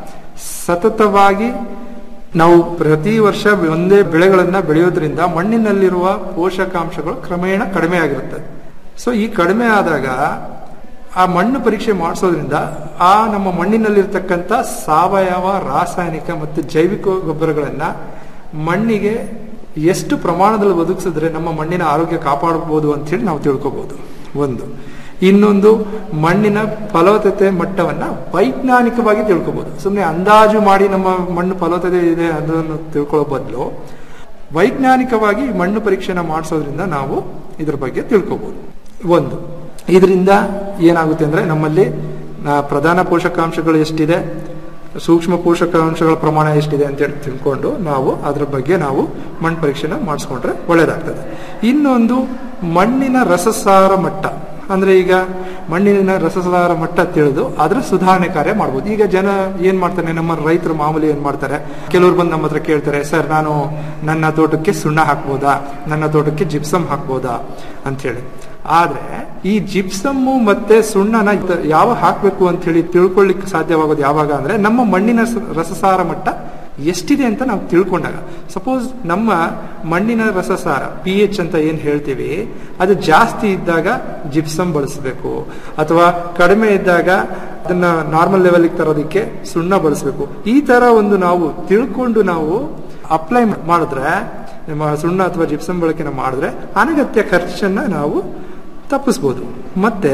S25: ಸತತವಾಗಿ ನಾವು ಪ್ರತಿ ವರ್ಷ ಒಂದೇ ಬೆಳೆಗಳನ್ನ ಬೆಳೆಯೋದ್ರಿಂದ ಮಣ್ಣಿನಲ್ಲಿರುವ ಪೋಷಕಾಂಶಗಳು ಕ್ರಮೇಣ ಕಡಿಮೆ ಆಗಿರುತ್ತೆ ಸೊ ಈ ಕಡಿಮೆ ಆದಾಗ ಆ ಮಣ್ಣು ಪರೀಕ್ಷೆ ಮಾಡಿಸೋದ್ರಿಂದ ಆ ನಮ್ಮ ಮಣ್ಣಿನಲ್ಲಿರ್ತಕ್ಕಂಥ ಸಾವಯವ ರಾಸಾಯನಿಕ ಮತ್ತು ಜೈವಿಕ ಗೊಬ್ಬರಗಳನ್ನ ಮಣ್ಣಿಗೆ ಎಷ್ಟು ಪ್ರಮಾಣದಲ್ಲಿ ಒದಗಿಸಿದ್ರೆ ನಮ್ಮ ಮಣ್ಣಿನ ಆರೋಗ್ಯ ಕಾಪಾಡಬಹುದು ಅಂತ ಹೇಳಿ ನಾವು ತಿಳ್ಕೊಬಹುದು ಒಂದು ಇನ್ನೊಂದು ಮಣ್ಣಿನ ಫಲವತ್ತತೆ ಮಟ್ಟವನ್ನ ವೈಜ್ಞಾನಿಕವಾಗಿ ತಿಳ್ಕೊಬಹುದು ಸುಮ್ಮನೆ ಅಂದಾಜು ಮಾಡಿ ನಮ್ಮ ಮಣ್ಣು ಫಲವತ್ತತೆ ಇದೆ ಅದನ್ನು ತಿಳ್ಕೊಳ್ಳೋ ಬದಲು ವೈಜ್ಞಾನಿಕವಾಗಿ ಮಣ್ಣು ಪರೀಕ್ಷೆನ ಮಾಡಿಸೋದ್ರಿಂದ ನಾವು ಇದ್ರ ಬಗ್ಗೆ ತಿಳ್ಕೊಬಹುದು ಒಂದು ಇದರಿಂದ ಏನಾಗುತ್ತೆ ಅಂದ್ರೆ ನಮ್ಮಲ್ಲಿ ಆ, ಪ್ರಧಾನ ಪೋಷಕಾಂಶಗಳು ಎಷ್ಟಿದೆ ಸೂಕ್ಷ್ಮ ಪೋಷಕಾಂಶಗಳ ಪ್ರಮಾಣ ಎಷ್ಟಿದೆ ಅಂತೇಳಿ ತಿಳ್ಕೊಂಡು ನಾವು ಅದ್ರ ಬಗ್ಗೆ ನಾವು ಮಣ್ಣು ಪರೀಕ್ಷೆನ ಮಾಡಿಸ್ಕೊಂಡ್ರೆ ಒಳ್ಳೇದಾಗ್ತದೆ ಇನ್ನೊಂದು ಮಣ್ಣಿನ ರಸಸಾರ ಮಟ್ಟ ಅಂದ್ರೆ ಈಗ ಮಣ್ಣಿನ ರಸಸಾರ ಮಟ್ಟ ತಿಳಿದು ಅದರ ಸುಧಾರಣೆ ಕಾರ್ಯ ಮಾಡ್ಬೋದು ಈಗ ಜನ ಏನ್ ಮಾಡ್ತಾರೆ ನಮ್ಮ ರೈತರು ಮಾಮೂಲಿ ಏನ್ ಮಾಡ್ತಾರೆ ಕೆಲವ್ರು ಬಂದು ನಮ್ಮ ಹತ್ರ ಕೇಳ್ತಾರೆ ಸರ್ ನಾನು ನನ್ನ ತೋಟಕ್ಕೆ ಸುಣ್ಣ ಹಾಕ್ಬೋದಾ ನನ್ನ ತೋಟಕ್ಕೆ ಜಿಪ್ಸಮ್ ಹಾಕ್ಬೋದಾ ಅಂತ ಹೇಳಿ ಆದ್ರೆ ಈ ಜಿಪ್ಸಮ್ಮು ಮತ್ತೆ ಸುಣ್ಣನ ಇದ- ಯಾವ ಹಾಕ್ಬೇಕು ಅಂತ ಹೇಳಿ ತಿಳ್ಕೊಳ್ಳಿಕ್ಕೆ ಸಾಧ್ಯವಾಗೋದು ಯಾವಾಗ ಅಂದ್ರೆ ನಮ್ಮ ಮಣ್ಣಿನ ಸ- ರಸಸಾರ ಮಟ್ಟ ಎಷ್ಟಿದೆ ಅಂತ ನಾವು ತಿಳ್ಕೊಂಡಾಗ ಸಪೋಸ್ ನಮ್ಮ ಮಣ್ಣಿನ ರಸಸಾರ ಪಿ ಎಚ್ ಅಂತ ಏನ್ ಹೇಳ್ತೀವಿ ಅದು ಜಾಸ್ತಿ ಇದ್ದಾಗ ಜಿಪ್ಸಮ್ ಬಳಸಬೇಕು ಅಥವಾ ಕಡಿಮೆ ಇದ್ದಾಗ ಅದನ್ನ ನಾರ್ಮಲ್ ಲೆವೆಲ್ ತರೋದಕ್ಕೆ ಸುಣ್ಣ ಬಳಸಬೇಕು ಈ ತರ ಒಂದು ನಾವು ತಿಳ್ಕೊಂಡು ನಾವು ಅಪ್ಲೈ ಮಾಡಿದ್ರೆ ನಮ್ಮ ಸುಣ್ಣ ಅಥವಾ ಜಿಪ್ಸಮ್ ಬಳಕೆನ ಮಾಡಿದ್ರೆ ಅನಗತ್ಯ ಖರ್ಚನ್ನ ನಾವು ತಪ್ಪಿಸ್ಬೋದು ಮತ್ತೆ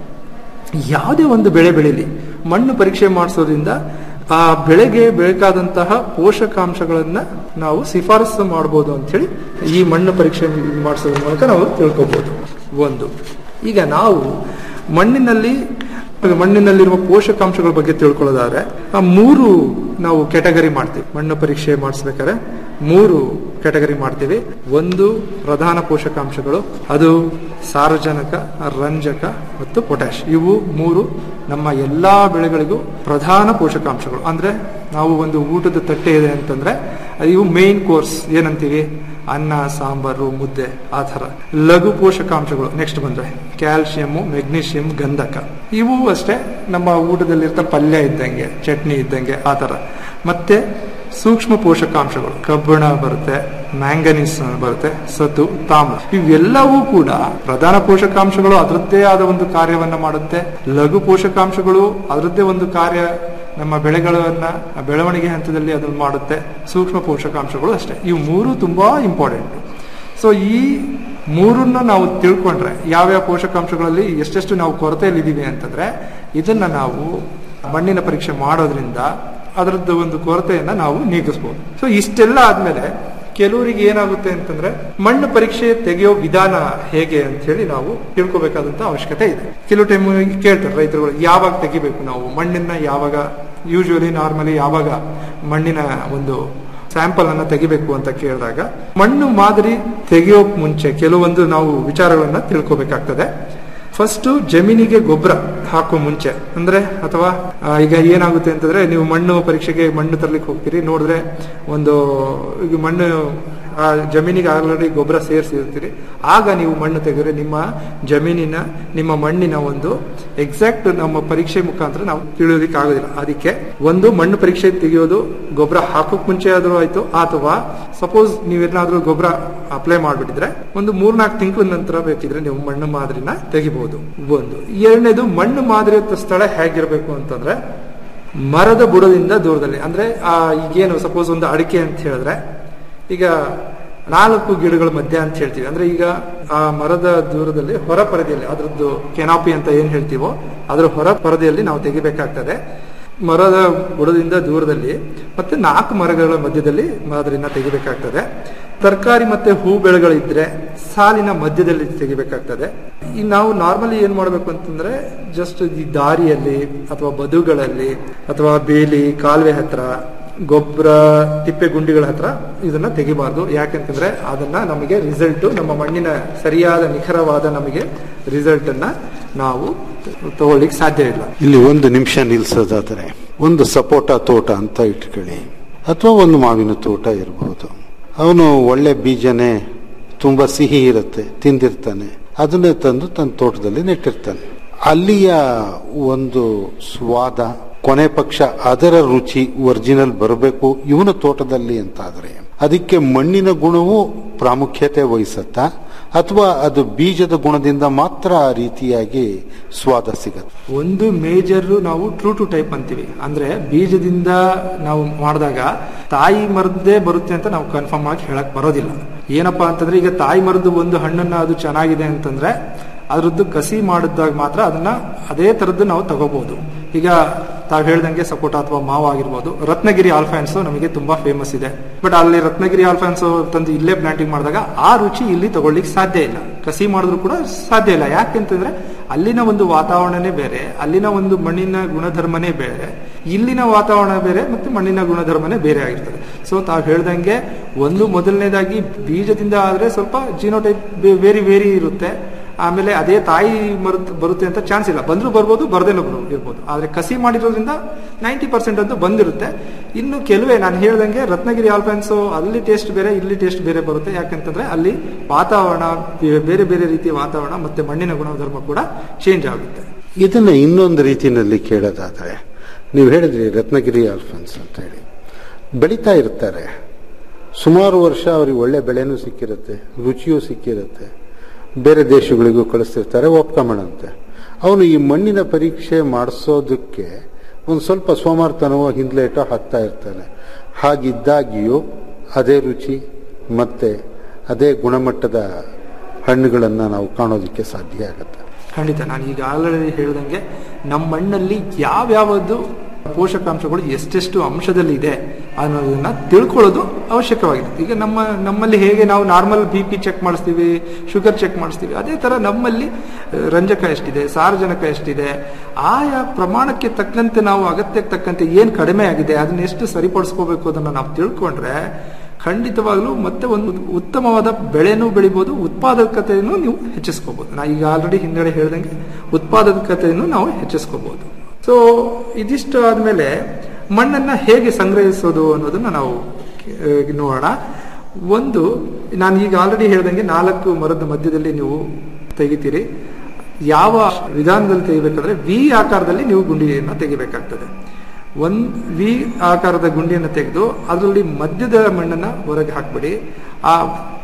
S25: ಯಾವುದೇ ಒಂದು ಬೆಳೆ ಬೆಳೀಲಿ ಮಣ್ಣು ಪರೀಕ್ಷೆ ಮಾಡಿಸೋದ್ರಿಂದ ಆ ಬೆಳೆಗೆ ಬೇಕಾದಂತಹ ಪೋಷಕಾಂಶಗಳನ್ನ ನಾವು ಶಿಫಾರಸು ಮಾಡಬಹುದು ಅಂತ ಹೇಳಿ ಈ ಮಣ್ಣು ಪರೀಕ್ಷೆ ಮಾಡಿಸೋದ್ರ ಮೂಲಕ ನಾವು ತಿಳ್ಕೊಬಹುದು ಒಂದು ಈಗ ನಾವು ಮಣ್ಣಿನಲ್ಲಿ ಮಣ್ಣಿನಲ್ಲಿರುವ ಪೋಷಕಾಂಶಗಳ ಬಗ್ಗೆ ತಿಳ್ಕೊಳ್ಳೋದಾದ್ರೆ ಆ ಮೂರು ನಾವು ಕ್ಯಾಟಗರಿ ಮಾಡ್ತೀವಿ ಮಣ್ಣು ಪರೀಕ್ಷೆ ಮಾಡಿಸ್ಬೇಕಾದ್ರೆ ಮೂರು ಕ್ಯಾಟಗರಿ ಮಾಡ್ತೀವಿ ಒಂದು ಪ್ರಧಾನ ಪೋಷಕಾಂಶಗಳು ಅದು ಸಾರಜನಕ ರಂಜಕ ಮತ್ತು ಪೊಟ್ಯಾಶ್ ಇವು ಮೂರು ನಮ್ಮ ಎಲ್ಲಾ ಬೆಳೆಗಳಿಗೂ ಪ್ರಧಾನ ಪೋಷಕಾಂಶಗಳು ಅಂದ್ರೆ ನಾವು ಒಂದು ಊಟದ ತಟ್ಟೆ ಇದೆ ಅಂತಂದ್ರೆ ಇವು ಮೇನ್ ಕೋರ್ಸ್ ಏನಂತೀವಿ ಅನ್ನ ಸಾಂಬಾರು ಮುದ್ದೆ ಆ ಥರ ಲಘು ಪೋಷಕಾಂಶಗಳು ನೆಕ್ಸ್ಟ್ ಬಂದ್ರೆ ಕ್ಯಾಲ್ಸಿಯಂ ಮೆಗ್ನೀಷಿಯಂ ಗಂಧಕ ಇವು ಅಷ್ಟೇ ನಮ್ಮ ಊಟದಲ್ಲಿರ್ತ ಪಲ್ಯ ಇದ್ದಂಗೆ ಚಟ್ನಿ ಇದ್ದಂಗೆ ಆ ಥರ ಮತ್ತೆ ಸೂಕ್ಷ್ಮ ಪೋಷಕಾಂಶಗಳು ಕಬ್ಬಿಣ ಬರುತ್ತೆ ಮ್ಯಾಂಗನೀಸ್ ಬರುತ್ತೆ ಸತು ತಾಮ್ರ ಇವೆಲ್ಲವೂ ಕೂಡ ಪ್ರಧಾನ ಪೋಷಕಾಂಶಗಳು ಅದರದ್ದೇ ಆದ ಒಂದು ಕಾರ್ಯವನ್ನ ಮಾಡುತ್ತೆ ಲಘು ಪೋಷಕಾಂಶಗಳು ಅದರದ್ದೇ ಒಂದು ಕಾರ್ಯ ನಮ್ಮ ಬೆಳೆಗಳನ್ನ ಬೆಳವಣಿಗೆ ಹಂತದಲ್ಲಿ ಅದನ್ನು ಮಾಡುತ್ತೆ ಸೂಕ್ಷ್ಮ ಪೋಷಕಾಂಶಗಳು ಅಷ್ಟೇ ಇವು ಮೂರು ತುಂಬಾ ಇಂಪಾರ್ಟೆಂಟ್ ಸೊ ಈ ಮೂರನ್ನ ನಾವು ತಿಳ್ಕೊಂಡ್ರೆ ಯಾವ್ಯಾವ ಪೋಷಕಾಂಶಗಳಲ್ಲಿ ಎಷ್ಟೆಷ್ಟು ನಾವು ಕೊರತೆಯಲ್ಲಿದ್ದೀವಿ ಅಂತಂದ್ರೆ ಇದನ್ನ ನಾವು ಮಣ್ಣಿನ ಪರೀಕ್ಷೆ ಮಾಡೋದ್ರಿಂದ ಅದರದ್ದು ಒಂದು ಕೊರತೆಯನ್ನ ನಾವು ನೀಗಿಸ್ಬೋದು ಸೊ ಇಷ್ಟೆಲ್ಲ ಆದ್ಮೇಲೆ ಕೆಲವರಿಗೆ ಏನಾಗುತ್ತೆ ಅಂತಂದ್ರೆ ಮಣ್ಣು ಪರೀಕ್ಷೆ ತೆಗೆಯೋ ವಿಧಾನ ಹೇಗೆ ಅಂತ ಹೇಳಿ ನಾವು ತಿಳ್ಕೊಬೇಕಾದಂತ ಅವಶ್ಯಕತೆ ಇದೆ ಕೆಲವು ಟೈಮ್ ಕೇಳ್ತಾರೆ ರೈತರುಗಳು ಯಾವಾಗ ತೆಗಿಬೇಕು ನಾವು ಮಣ್ಣನ್ನ ಯಾವಾಗ ಯೂಶುವಲಿ ನಾರ್ಮಲಿ ಯಾವಾಗ ಮಣ್ಣಿನ ಒಂದು ಸ್ಯಾಂಪಲ್ ಅನ್ನ ತೆಗಿಬೇಕು ಅಂತ ಕೇಳಿದಾಗ ಮಣ್ಣು ಮಾದರಿ ತೆಗೆಯೋಕ್ ಮುಂಚೆ ಕೆಲವೊಂದು ನಾವು ವಿಚಾರಗಳನ್ನ ತಿಳ್ಕೊಬೇಕಾಗ್ತದೆ ಫಸ್ಟ್ ಜಮೀನಿಗೆ ಗೊಬ್ಬರ ಹಾಕೋ ಮುಂಚೆ ಅಂದ್ರೆ ಅಥವಾ ಆ, ಈಗ ಏನಾಗುತ್ತೆ ಅಂತಂದ್ರೆ ನೀವು ಮಣ್ಣು ಪರೀಕ್ಷೆಗೆ ಮಣ್ಣು ತರ್ಲಿಕ್ಕೆ ಹೋಗ್ತೀರಿ ನೋಡಿದ್ರೆ ಒಂದು ಈಗ ಮಣ್ಣು ಆ ಜಮೀನಿಗೆ ಆಲ್ರೆಡಿ ಗೊಬ್ಬರ ಸೇರಿಸಿರ್ತೀರಿ ಆಗ ನೀವು ಮಣ್ಣು ತೆಗೆದ್ರೆ ನಿಮ್ಮ ಜಮೀನಿನ ನಿಮ್ಮ ಮಣ್ಣಿನ ಒಂದು ಎಕ್ಸಾಕ್ಟ್ ನಮ್ಮ ಪರೀಕ್ಷೆ ಮುಖಾಂತರ ನಾವು ತಿಳಿಯೋದಕ್ಕೆ ಆಗೋದಿಲ್ಲ ಅದಕ್ಕೆ ಒಂದು ಮಣ್ಣು ಪರೀಕ್ಷೆ ತೆಗೆಯೋದು ಗೊಬ್ಬರ ಹಾಕೋಕ್ ಮುಂಚೆ ಆದ್ರೂ ಆಯ್ತು ಅಥವಾ ಸಪೋಸ್ ನೀವೇನಾದ್ರೂ ಗೊಬ್ಬರ ಅಪ್ಲೈ ಮಾಡ್ಬಿಟ್ಟಿದ್ರೆ ಒಂದು ಮೂರ್ನಾಲ್ಕು ತಿಂಗಳ ನಂತರ ಬೇಕಿದ್ರೆ ನೀವು ಮಣ್ಣು ಮಾದರಿನ ತೆಗಿಬಹುದು ಒಂದು ಎರಡನೇದು ಮಣ್ಣು ಮಾದರಿ ಸ್ಥಳ ಹೇಗಿರ್ಬೇಕು ಅಂತಂದ್ರೆ ಮರದ ಬುಡದಿಂದ ದೂರದಲ್ಲಿ ಅಂದ್ರೆ ಆ ಈಗೇನು ಸಪೋಸ್ ಒಂದು ಅಡಿಕೆ ಅಂತ ಹೇಳಿದ್ರೆ ಈಗ ನಾಲ್ಕು ಗಿಡಗಳ ಮಧ್ಯ ಅಂತ ಹೇಳ್ತೀವಿ ಅಂದ್ರೆ ಈಗ ಆ ಮರದ ದೂರದಲ್ಲಿ ಹೊರ ಪರದೆಯಲ್ಲಿ ಅದರದ್ದು ಕೆನಾಪಿ ಅಂತ ಏನ್ ಹೇಳ್ತೀವೋ ಅದರ ಹೊರ ಪರದೆಯಲ್ಲಿ ನಾವು ತೆಗಿಬೇಕಾಗ್ತದೆ ಮರದ ಬುಡದಿಂದ ದೂರದಲ್ಲಿ ಮತ್ತೆ ನಾಲ್ಕು ಮರಗಳ ಮಧ್ಯದಲ್ಲಿ ಮಾದರಿನ ತೆಗಿಬೇಕಾಗ್ತದೆ ತರಕಾರಿ ಮತ್ತೆ ಹೂ ಬೆಳೆಗಳಿದ್ರೆ ಸಾಲಿನ ಮಧ್ಯದಲ್ಲಿ ತೆಗಿಬೇಕಾಗ್ತದೆ ಈಗ ನಾವು ನಾರ್ಮಲಿ ಏನ್ ಮಾಡ್ಬೇಕು ಅಂತಂದ್ರೆ ಜಸ್ಟ್ ಈ ದಾರಿಯಲ್ಲಿ ಅಥವಾ ಬದುಗಳಲ್ಲಿ ಅಥವಾ ಬೇಲಿ ಕಾಲುವೆ ಹತ್ರ ಗೊಬ್ಬರ ತಿಪ್ಪೆ ಗುಂಡಿಗಳ ಹತ್ರ ಇದನ್ನ ತೆಗಿಬಾರ್ದು ಯಾಕೆಂತಂದ್ರೆ ಅದನ್ನ ನಮಗೆ ರಿಸಲ್ಟ್ ನಮ್ಮ ಮಣ್ಣಿನ ಸರಿಯಾದ ನಿಖರವಾದ ನಮಗೆ ರಿಸಲ್ಟ್ ಅನ್ನ ನಾವು ತಗೊಳ್ಳಿಕ್ಕೆ ಸಾಧ್ಯ ಇಲ್ಲ
S3: ಇಲ್ಲಿ ಒಂದು ನಿಮಿಷ ನಿಲ್ಸೋದಾದ್ರೆ ಒಂದು ಸಪೋಟ ತೋಟ ಅಂತ ಇಟ್ಕೊಳ್ಳಿ ಅಥವಾ ಒಂದು ಮಾವಿನ ತೋಟ ಇರಬಹುದು ಅವನು ಒಳ್ಳೆ ಬೀಜನೇ ತುಂಬಾ ಸಿಹಿ ಇರುತ್ತೆ ತಿಂದಿರ್ತಾನೆ ಅದನ್ನೇ ತಂದು ತನ್ನ ತೋಟದಲ್ಲಿ ನೆಟ್ಟಿರ್ತಾನೆ ಅಲ್ಲಿಯ ಒಂದು ಸ್ವಾದ ಕೊನೆ ಪಕ್ಷ ಅದರ ರುಚಿ ಒರಿಜಿನಲ್ ಬರಬೇಕು ಇವನ ತೋಟದಲ್ಲಿ ಅಂತಾದ್ರೆ ಅದಕ್ಕೆ ಮಣ್ಣಿನ ಗುಣವು ಪ್ರಾಮುಖ್ಯತೆ ವಹಿಸತ್ತಾ ಅಥವಾ ಅದು ಬೀಜದ ಗುಣದಿಂದ ಮಾತ್ರ ಆ ರೀತಿಯಾಗಿ ಸ್ವಾದ ಸಿಗತ್ತೆ
S25: ಒಂದು ಮೇಜರ್ ನಾವು ಟ್ರೂ ಟು ಟೈಪ್ ಅಂತೀವಿ ಅಂದ್ರೆ ಬೀಜದಿಂದ ನಾವು ಮಾಡಿದಾಗ ತಾಯಿ ಮರದ್ದೇ ಬರುತ್ತೆ ಅಂತ ನಾವು ಕನ್ಫರ್ಮ್ ಆಗಿ ಹೇಳಕ್ ಬರೋದಿಲ್ಲ ಏನಪ್ಪಾ ಅಂತಂದ್ರೆ ಈಗ ತಾಯಿ ಮರದ ಒಂದು ಹಣ್ಣನ್ನ ಅದು ಚೆನ್ನಾಗಿದೆ ಅಂತಂದ್ರೆ ಅದ್ರದ್ದು ಕಸಿ ಮಾಡಿದಾಗ ಮಾತ್ರ ಅದನ್ನ ಅದೇ ತರದ್ದು ನಾವು ತಗೋಬಹುದು ಈಗ ತಾವ್ ಹೇಳ್ದಂಗೆ ಸಪೋಟ ಅಥವಾ ಮಾವು ಆಗಿರ್ಬೋದು ರತ್ನಗಿರಿ ಆಲ್ಫಾನ್ಸೋ ನಮಗೆ ತುಂಬಾ ಫೇಮಸ್ ಇದೆ ಬಟ್ ಅಲ್ಲಿ ರತ್ನಗಿರಿ ಆಲ್ಫಾನ್ಸೋ ತಂದು ಇಲ್ಲೇ ಪ್ಲಾಂಟಿಂಗ್ ಮಾಡಿದಾಗ ಆ ರುಚಿ ಇಲ್ಲಿ ತಗೊಳ್ಳಿಕ್ಕೆ ಸಾಧ್ಯ ಇಲ್ಲ ಕಸಿ ಮಾಡಿದ್ರು ಕೂಡ ಸಾಧ್ಯ ಇಲ್ಲ ಯಾಕೆಂತಂದ್ರೆ ಅಲ್ಲಿನ ಒಂದು ವಾತಾವರಣನೇ ಬೇರೆ ಅಲ್ಲಿನ ಒಂದು ಮಣ್ಣಿನ ಗುಣಧರ್ಮನೇ ಬೇರೆ ಇಲ್ಲಿನ ವಾತಾವರಣ ಬೇರೆ ಮತ್ತೆ ಮಣ್ಣಿನ ಗುಣಧರ್ಮನೇ ಬೇರೆ ಆಗಿರ್ತದೆ ಸೊ ತಾವು ಹೇಳ್ದಂಗೆ ಒಂದು ಮೊದಲನೇದಾಗಿ ಬೀಜದಿಂದ ಆದ್ರೆ ಸ್ವಲ್ಪ ಜಿನೋಟೈಪ್ ವೇರಿ ವೇರಿ ಇರುತ್ತೆ ಆಮೇಲೆ ಅದೇ ತಾಯಿ ಮರುತ್ ಬರುತ್ತೆ ಅಂತ ಚಾನ್ಸ್ ಇಲ್ಲ ಬಂದ್ರು ಬರ್ಬೋದು ಬರ್ದೇನೂ ಇರ್ಬೋದು ಆದ್ರೆ ಕಸಿ ಮಾಡಿರೋದ್ರಿಂದ ನೈಂಟಿ ಪರ್ಸೆಂಟ್ ಅಂತೂ ಬಂದಿರುತ್ತೆ ಇನ್ನು ಕೆಲವೇ ನಾನು ಹೇಳ್ದಂಗೆ ರತ್ನಗಿರಿ ಆಲ್ಫಾನ್ಸೋ ಅಲ್ಲಿ ಟೇಸ್ಟ್ ಬೇರೆ ಇಲ್ಲಿ ಟೇಸ್ಟ್ ಬೇರೆ ಬರುತ್ತೆ ಯಾಕೆಂತಂದ್ರೆ ಅಲ್ಲಿ ವಾತಾವರಣ ಬೇರೆ ಬೇರೆ ರೀತಿಯ ವಾತಾವರಣ ಮತ್ತೆ ಮಣ್ಣಿನ ಗುಣಧರ್ಮ ಕೂಡ ಚೇಂಜ್ ಆಗುತ್ತೆ
S3: ಇದನ್ನ ಇನ್ನೊಂದು ರೀತಿಯಲ್ಲಿ ಕೇಳೋದಾದ್ರೆ ನೀವು ಹೇಳಿದ್ರಿ ರತ್ನಗಿರಿ ಆಲ್ಫನ್ಸ್ ಅಂತ ಹೇಳಿ ಬೆಳೀತಾ ಇರ್ತಾರೆ ಸುಮಾರು ವರ್ಷ ಅವ್ರಿಗೆ ಒಳ್ಳೆ ಬೆಳೆನೂ ಸಿಕ್ಕಿರುತ್ತೆ ರುಚಿಯೂ ಸಿಕ್ಕಿರುತ್ತೆ ಬೇರೆ ದೇಶಗಳಿಗೂ ಕಳಿಸ್ತಿರ್ತಾರೆ ಒಪ್ಕೊಂಬಣಂತೆ ಅವನು ಈ ಮಣ್ಣಿನ ಪರೀಕ್ಷೆ ಮಾಡಿಸೋದಕ್ಕೆ ಒಂದು ಸ್ವಲ್ಪ ಸೋಮಾರ್ತನವೋ ಹಿಂದ್ಲೇಟೋ ಹಾಕ್ತಾ ಇರ್ತಾನೆ ಹಾಗಿದ್ದಾಗಿಯೂ ಅದೇ ರುಚಿ ಮತ್ತೆ ಅದೇ ಗುಣಮಟ್ಟದ ಹಣ್ಣುಗಳನ್ನು ನಾವು ಕಾಣೋದಕ್ಕೆ ಸಾಧ್ಯ ಆಗುತ್ತೆ
S25: ಖಂಡಿತ ನಾನು ಈಗ ಆಲ್ರೆಡಿ ಹೇಳ್ದಂಗೆ ನಮ್ಮ ಮಣ್ಣಲ್ಲಿ ಯಾವ್ಯಾವುದು ಪೋಷಕಾಂಶಗಳು ಎಷ್ಟೆಷ್ಟು ಅಂಶದಲ್ಲಿ ಇದೆ ಅನ್ನೋದನ್ನ ತಿಳ್ಕೊಳ್ಳೋದು ಅವಶ್ಯಕವಾಗಿದೆ ಈಗ ನಮ್ಮ ನಮ್ಮಲ್ಲಿ ಹೇಗೆ ನಾವು ನಾರ್ಮಲ್ ಬಿ ಪಿ ಚೆಕ್ ಮಾಡಿಸ್ತೀವಿ ಶುಗರ್ ಚೆಕ್ ಮಾಡಿಸ್ತೀವಿ ಅದೇ ತರ ನಮ್ಮಲ್ಲಿ ಆ, ರಂಜಕ ಎಷ್ಟಿದೆ ಸಾರಜನಕ ಎಷ್ಟಿದೆ ಆಯಾ ಪ್ರಮಾಣಕ್ಕೆ ತಕ್ಕಂತೆ ನಾವು ಅಗತ್ಯಕ್ಕೆ ತಕ್ಕಂತೆ ಏನ್ ಕಡಿಮೆ ಆಗಿದೆ ಅದನ್ನ ಎಷ್ಟು ಸರಿಪಡಿಸ್ಕೋಬೇಕು ಅದನ್ನ ನಾವು ತಿಳ್ಕೊಂಡ್ರೆ ಖಂಡಿತವಾಗ್ಲೂ ಮತ್ತೆ ಒಂದು ಉತ್ತಮವಾದ ಬೆಳೆನೂ ಬೆಳಿಬಹುದು ಉತ್ಪಾದಕತೆಯನ್ನು ನೀವು ಹೆಚ್ಚಿಸ್ಕೋಬಹುದು ನಾ ಈಗ ಆಲ್ರೆಡಿ ಹಿಂದೆಡೆ ಹೇಳ್ದಂಗೆ ಉತ್ಪಾದಕತೆಯನ್ನು ನಾವು ಹೆಚ್ಚಿಸ್ಕೋಬಹುದು ಸೊ ಇದಿಷ್ಟು ಆದ್ಮೇಲೆ ಮಣ್ಣನ್ನ ಹೇಗೆ ಸಂಗ್ರಹಿಸೋದು ಅನ್ನೋದನ್ನ ನಾವು ಆ, ನೋಡೋಣ ಒಂದು ನಾನು ಈಗ ಆಲ್ರೆಡಿ ಹೇಳ್ದಂಗೆ ನಾಲ್ಕು ಮರದ ಮಧ್ಯದಲ್ಲಿ ನೀವು ತೆಗಿತೀರಿ ಯಾವ ವಿಧಾನದಲ್ಲಿ ತೆಗಿಬೇಕಾದ್ರೆ ವಿ ಆಕಾರದಲ್ಲಿ ನೀವು ಗುಂಡಿಯನ್ನು ತೆಗಿಬೇಕಾಗ್ತದೆ ಒಂದ್ ವಿ ಆಕಾರದ ಗುಂಡಿಯನ್ನು ತೆಗೆದು ಅದರಲ್ಲಿ ಮಧ್ಯದ ಮಣ್ಣನ್ನ ಹೊರಗೆ ಹಾಕ್ಬಿಡಿ ಆ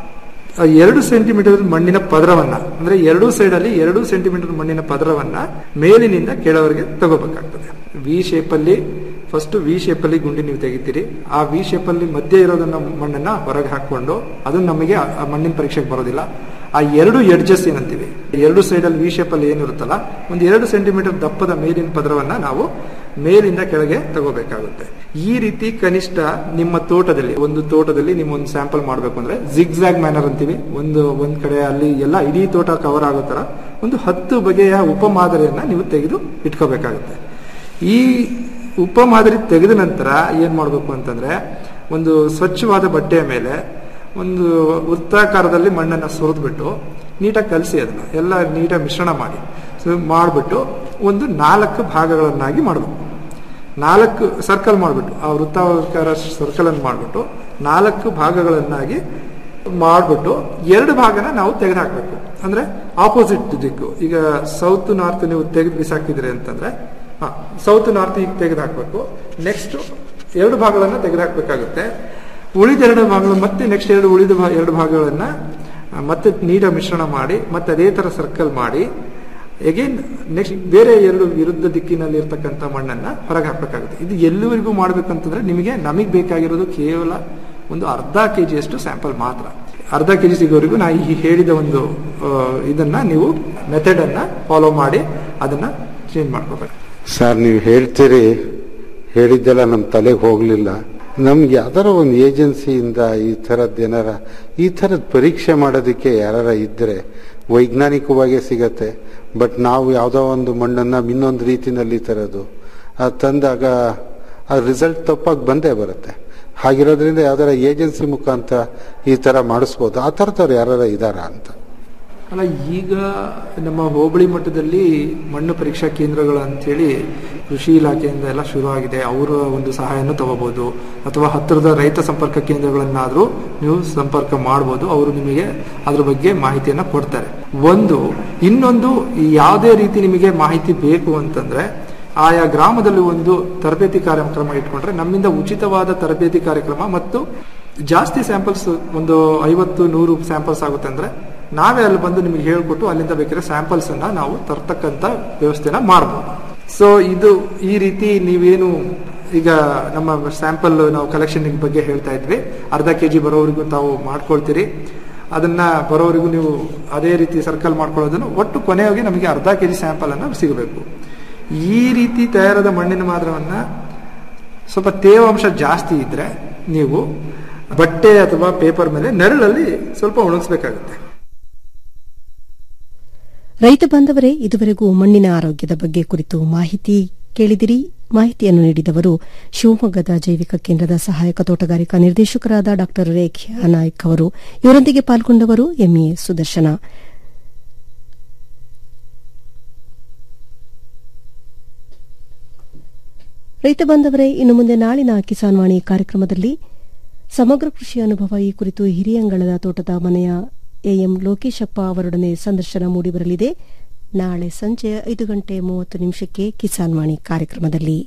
S25: ಆ ಎರಡು ಸೆಂಟಿಮೀಟರ್ ಮಣ್ಣಿನ ಪದರವನ್ನ ಅಂದ್ರೆ ಎರಡೂ ಸೈಡ್ ಅಲ್ಲಿ ಎರಡು ಸೆಂಟಿಮೀಟರ್ ಮಣ್ಣಿನ ಪದರವನ್ನ ಮೇಲಿನಿಂದ ಕೆಳವರೆಗೆ ತಗೋಬೇಕಾಗ್ತದೆ ವಿ ಶೇಪ್ ಅಲ್ಲಿ ಫಸ್ಟ್ ವಿ ಶೇಪ್ ಅಲ್ಲಿ ಗುಂಡಿ ನೀವು ತೆಗಿತೀರಿ ಆ ವಿ ಶೇಪ್ ಅಲ್ಲಿ ಮಧ್ಯೆ ಇರೋದನ್ನ ಮಣ್ಣನ್ನ ಹೊರಗೆ ಹಾಕೊಂಡು ಅದು ನಮಗೆ ಆ- ಆ ಮಣ್ಣಿನ ಪರೀಕ್ಷೆಗೆ ಬರೋದಿಲ್ಲ ಆ ಎರಡು ಎಡ್ಜಸ್ ಏನಂತೀವಿ ಎರಡು ಸೈಡ್ ಅಲ್ಲಿ ವಿ ಶೇಪ್ ಅಲ್ಲಿ ಏನಿರುತ್ತಲ್ಲ ಒಂದು ಎರಡು ಸೆಂಟಿಮೀಟರ್ ದಪ್ಪದ ಮೇಲಿನ ಪದರವನ್ನ ನಾವು ಮೇಲಿಂದ ಕೆಳಗೆ ತಗೋಬೇಕಾಗುತ್ತೆ ಈ ರೀತಿ ಕನಿಷ್ಠ ನಿಮ್ಮ ತೋಟದಲ್ಲಿ ಒಂದು ತೋಟದಲ್ಲಿ ನೀವು ಒಂದು ಸ್ಯಾಂಪಲ್ ಮಾಡಬೇಕು ಅಂದ್ರೆ ಜಿಗ್ಜಾಗ್ ಮ್ಯಾನರ್ ಅಂತೀವಿ ಒಂದು ಒಂದ್ ಕಡೆ ಅಲ್ಲಿ ಎಲ್ಲ ಇಡೀ ತೋಟ ಕವರ್ ಆಗೋ ತರ ಒಂದು ಹತ್ತು ಬಗೆಯ ಉಪಮಾದರಿಯನ್ನ ನೀವು ತೆಗೆದು ಇಟ್ಕೋಬೇಕಾಗುತ್ತೆ ಈ ಉಪಮಾದರಿ ತೆಗೆದ ನಂತರ ಏನ್ ಮಾಡಬೇಕು ಅಂತಂದ್ರೆ ಒಂದು ಸ್ವಚ್ಛವಾದ ಬಟ್ಟೆಯ ಮೇಲೆ ಒಂದು ವೃತ್ತಾಕಾರದಲ್ಲಿ ಮಣ್ಣನ್ನ ಸುರಿದ್ಬಿಟ್ಟು ನೀಟಾಗಿ ಕಲಸಿ ಅದನ್ನ ಎಲ್ಲ ನೀಟಾಗಿ ಮಿಶ್ರಣ ಮಾಡಿ ಸೊ ಮಾಡಿಬಿಟ್ಟು ಒಂದು ನಾಲ್ಕು ಭಾಗಗಳನ್ನಾಗಿ ಮಾಡಬೇಕು ನಾಲ್ಕು ಸರ್ಕಲ್ ಮಾಡಿಬಿಟ್ಟು ಆ ವೃತ್ತಾಕಾರ ಸರ್ಕಲ್ ಅನ್ನು ಮಾಡಿಬಿಟ್ಟು ನಾಲ್ಕು ಭಾಗಗಳನ್ನಾಗಿ ಮಾಡಿಬಿಟ್ಟು ಎರಡು ಭಾಗನ ನಾವು ತೆಗೆದುಹಾಕ್ಬೇಕು ಅಂದ್ರೆ ಆಪೋಸಿಟ್ ದಿಕ್ಕು ಈಗ ಸೌತ್ ನಾರ್ತ್ ನೀವು ತೆಗೆದು ಬಿಸಾಕಿದ್ರಿ ಅಂತಂದ್ರೆ ಹಾ ಸೌತ್ ನಾರ್ತ್ ಈಗ ತೆಗೆದು ಹಾಕ್ಬೇಕು ನೆಕ್ಸ್ಟ್ ಎರಡು ಭಾಗಗಳನ್ನ ತೆಗೆದು ಹಾಕ್ಬೇಕಾಗುತ್ತೆ ಉಳಿದ ಎರಡು ಭಾಗಗಳು ಮತ್ತೆ ನೆಕ್ಸ್ಟ್ ಎರಡು ಉಳಿದ ಭಾ- ಎರಡು ಭಾಗಗಳನ್ನ ಆ, ಮತ್ತೆ ನೀಟಾಗಿ ಮಿಶ್ರಣ ಮಾಡಿ ಮತ್ತೆ ಅದೇ ತರ ಸರ್ಕಲ್ ಮಾಡಿ ಎಗೇನ್ ನೆಕ್ಸ್ಟ್ ಬೇರೆ ಎರಡು ವಿರುದ್ಧ ದಿಕ್ಕಿನಲ್ಲಿ ಇರ್ತಕ್ಕಂಥ ಮಣ್ಣನ್ನ ಹೊರಗೆ ಹಾಕ್ಬೇಕಾಗುತ್ತೆ ಇದು ಎಲ್ಲಿವರೆಗೂ ಮಾಡ್ಬೇಕಂತಂದ್ರೆ ನಿಮಗೆ ನಮಗೆ ಬೇಕಾಗಿರೋದು ಕೇವಲ ಒಂದು ಅರ್ಧ ಕೆ ಜಿಯಷ್ಟು ಸ್ಯಾಂಪಲ್ ಮಾತ್ರ ಅರ್ಧ ಕೆ ಜಿ ಸಿಗೋವರೆಗೂ ನಾ ಈ ಹೇಳಿದ ಒಂದು ಆ, ಇದನ್ನ ನೀವು ಮೆಥಡ್ ಅನ್ನ ಫಾಲೋ ಮಾಡಿ ಅದನ್ನ ಚೇಂಜ್ ಮಾಡ್ಕೋಬೇಕು
S3: ಸರ್ ನೀವು ಹೇಳ್ತೀರಿ ಹೇಳಿದ್ದೆಲ್ಲ ನಮ್ಮ ತಲೆಗೆ ಹೋಗ್ಲಿಲ್ಲ ನಮ್ಗೆ ಯಾವ್ದಾರ ಒಂದು ಏಜೆನ್ಸಿಯಿಂದ ಈ ಥರದ್ದು ಏನಾರ ಈ ಥರದ್ ಪರೀಕ್ಷೆ ಮಾಡೋದಕ್ಕೆ ಯಾರ ಇದ್ರೆ ವೈಜ್ಞಾನಿಕವಾಗಿ ಸಿಗತ್ತೆ ಬಟ್ ನಾವು ಯಾವುದೋ ಒಂದು ಮಣ್ಣನ್ನ ಇನ್ನೊಂದು ರೀತಿನಲ್ಲಿ ತರೋದು ಅದು ತಂದಾಗ ಆ ರಿಸಲ್ಟ್ ತಪ್ಪಾಗಿ ಬಂದೇ ಬರುತ್ತೆ ಹಾಗಿರೋದ್ರಿಂದ ಯಾವ್ದಾರ ಏಜೆನ್ಸಿ ಮುಖಾಂತರ ಈ ತರ ಮಾಡಿಸ್ಬೋದು ಆ ಥರದವ್ರು ಯಾರು ಇದಾರ ಅಂತ
S25: ಅಲ್ಲ ಈಗ ನಮ್ಮ ಹೋಬಳಿ ಮಟ್ಟದಲ್ಲಿ ಮಣ್ಣು ಪರೀಕ್ಷಾ ಕೇಂದ್ರಗಳು ಅಂತೇಳಿ ಕೃಷಿ ಇಲಾಖೆಯಿಂದ ಎಲ್ಲ ಶುರು ಆಗಿದೆ ಅವರ ಒಂದು ಸಹಾಯನೂ ತಗೋಬಹುದು ಅಥವಾ ಹತ್ತಿರದ ರೈತ ಸಂಪರ್ಕ ಕೇಂದ್ರಗಳನ್ನಾದ್ರೂ ನೀವು ಸಂಪರ್ಕ ಮಾಡಬಹುದು ಅವರು ನಿಮಗೆ ಅದ್ರ ಬಗ್ಗೆ ಮಾಹಿತಿಯನ್ನ ಕೊಡ್ತಾರೆ ಒಂದು ಇನ್ನೊಂದು ಈ ಯಾವುದೇ ರೀತಿ ನಿಮಗೆ ಮಾಹಿತಿ ಬೇಕು ಅಂತಂದ್ರೆ ಆಯಾ ಗ್ರಾಮದಲ್ಲಿ ಒಂದು ತರಬೇತಿ ಕಾರ್ಯಕ್ರಮ ಇಟ್ಕೊಂಡ್ರೆ ನಮ್ಮಿಂದ ಉಚಿತವಾದ ತರಬೇತಿ ಕಾರ್ಯಕ್ರಮ ಮತ್ತು ಜಾಸ್ತಿ ಸ್ಯಾಂಪಲ್ಸ್ ಒಂದು ಐವತ್ತು ನೂರು ಸ್ಯಾಂಪಲ್ಸ್ ಆಗುತ್ತೆ ಅಂದ್ರೆ ನಾವೇ ಅಲ್ಲಿ ಬಂದು ನಿಮಗೆ ಹೇಳ್ಕೊಟ್ಟು ಅಲ್ಲಿಂದ ಬೇಕಾದ್ರೆ ಸ್ಯಾಂಪಲ್ಸ್ ಅನ್ನ ನಾವು ತರ್ತಕ್ಕಂತ ವ್ಯವಸ್ಥೆನ ಮಾಡಬಹುದು ಸೊ ಇದು ಈ ರೀತಿ ನೀವೇನು ಈಗ ನಮ್ಮ ಸ್ಯಾಂಪಲ್ ನಾವು ಕಲೆಕ್ಷನ್ ಬಗ್ಗೆ ಹೇಳ್ತಾ ಇದ್ವಿ ಅರ್ಧ ಕೆ ಜಿ ಬರೋವರೆಗೂ ತಾವು ಮಾಡ್ಕೊಳ್ತೀರಿ ಅದನ್ನ ಬರೋವರೆಗೂ ನೀವು ಅದೇ ರೀತಿ ಸರ್ಕಲ್ ಮಾಡ್ಕೊಳ್ಳೋದನ್ನು ಒಟ್ಟು ಕೊನೆಯಾಗಿ ನಮಗೆ ಅರ್ಧ ಕೆ ಜಿ ಸ್ಯಾಂಪಲ್ ಅನ್ನ ಸಿಗಬೇಕು ಈ ರೀತಿ ತಯಾರಾದ ಮಣ್ಣಿನ ಮಾದರವನ್ನ ಸ್ವಲ್ಪ ತೇವಾಂಶ ಜಾಸ್ತಿ ಇದ್ರೆ ನೀವು ಬಟ್ಟೆ ಅಥವಾ ಪೇಪರ್ ಮೇಲೆ ನೆರಳಲ್ಲಿ ಸ್ವಲ್ಪ ಒಣಗಿಸ್ಬೇಕಾಗುತ್ತೆ
S1: ರೈತ ಬಾಂಧವರೇ ಇದುವರೆಗೂ ಮಣ್ಣಿನ ಆರೋಗ್ಯದ ಬಗ್ಗೆ ಕುರಿತು ಮಾಹಿತಿ ಕೇಳಿದಿರಿ ಮಾಹಿತಿಯನ್ನು ನೀಡಿದವರು ಶಿವಮೊಗ್ಗದ ಜೈವಿಕ ಕೇಂದ್ರದ ಸಹಾಯಕ ತೋಟಗಾರಿಕಾ ನಿರ್ದೇಶಕರಾದ ಡಾ ರೇಖ್ಯಾ ನಾಯ್ಕ್ ಅವರು ಇವರೊಂದಿಗೆ ಪಾಲ್ಗೊಂಡವರು ಎಂಇ ಸುದರ್ಶನ ರೈತ ಬಾಂಧವರೇ ಇನ್ನು ಮುಂದೆ ನಾಳಿನ ಕಿಸಾನ್ ವಾಣಿ ಕಾರ್ಯಕ್ರಮದಲ್ಲಿ ಸಮಗ್ರ ಕೃಷಿ ಅನುಭವ ಈ ಕುರಿತು ಹಿರಿಯಂಗಳದ ತೋಟದ ಮನೆಯ ಎಎಂ ಲೋಕೇಶಪ್ಪ ಅವರೊಡನೆ ಸಂದರ್ಶನ ಮೂಡಿಬರಲಿದೆ ನಾಳೆ ಸಂಜೆ ಐದು ಗಂಟೆ ಮೂವತ್ತು ನಿಮಿಷಕ್ಕೆ ಕಿಸಾನ್ ವಾಣಿ ಕಾರ್ಯಕ್ರಮದಲ್ಲಿ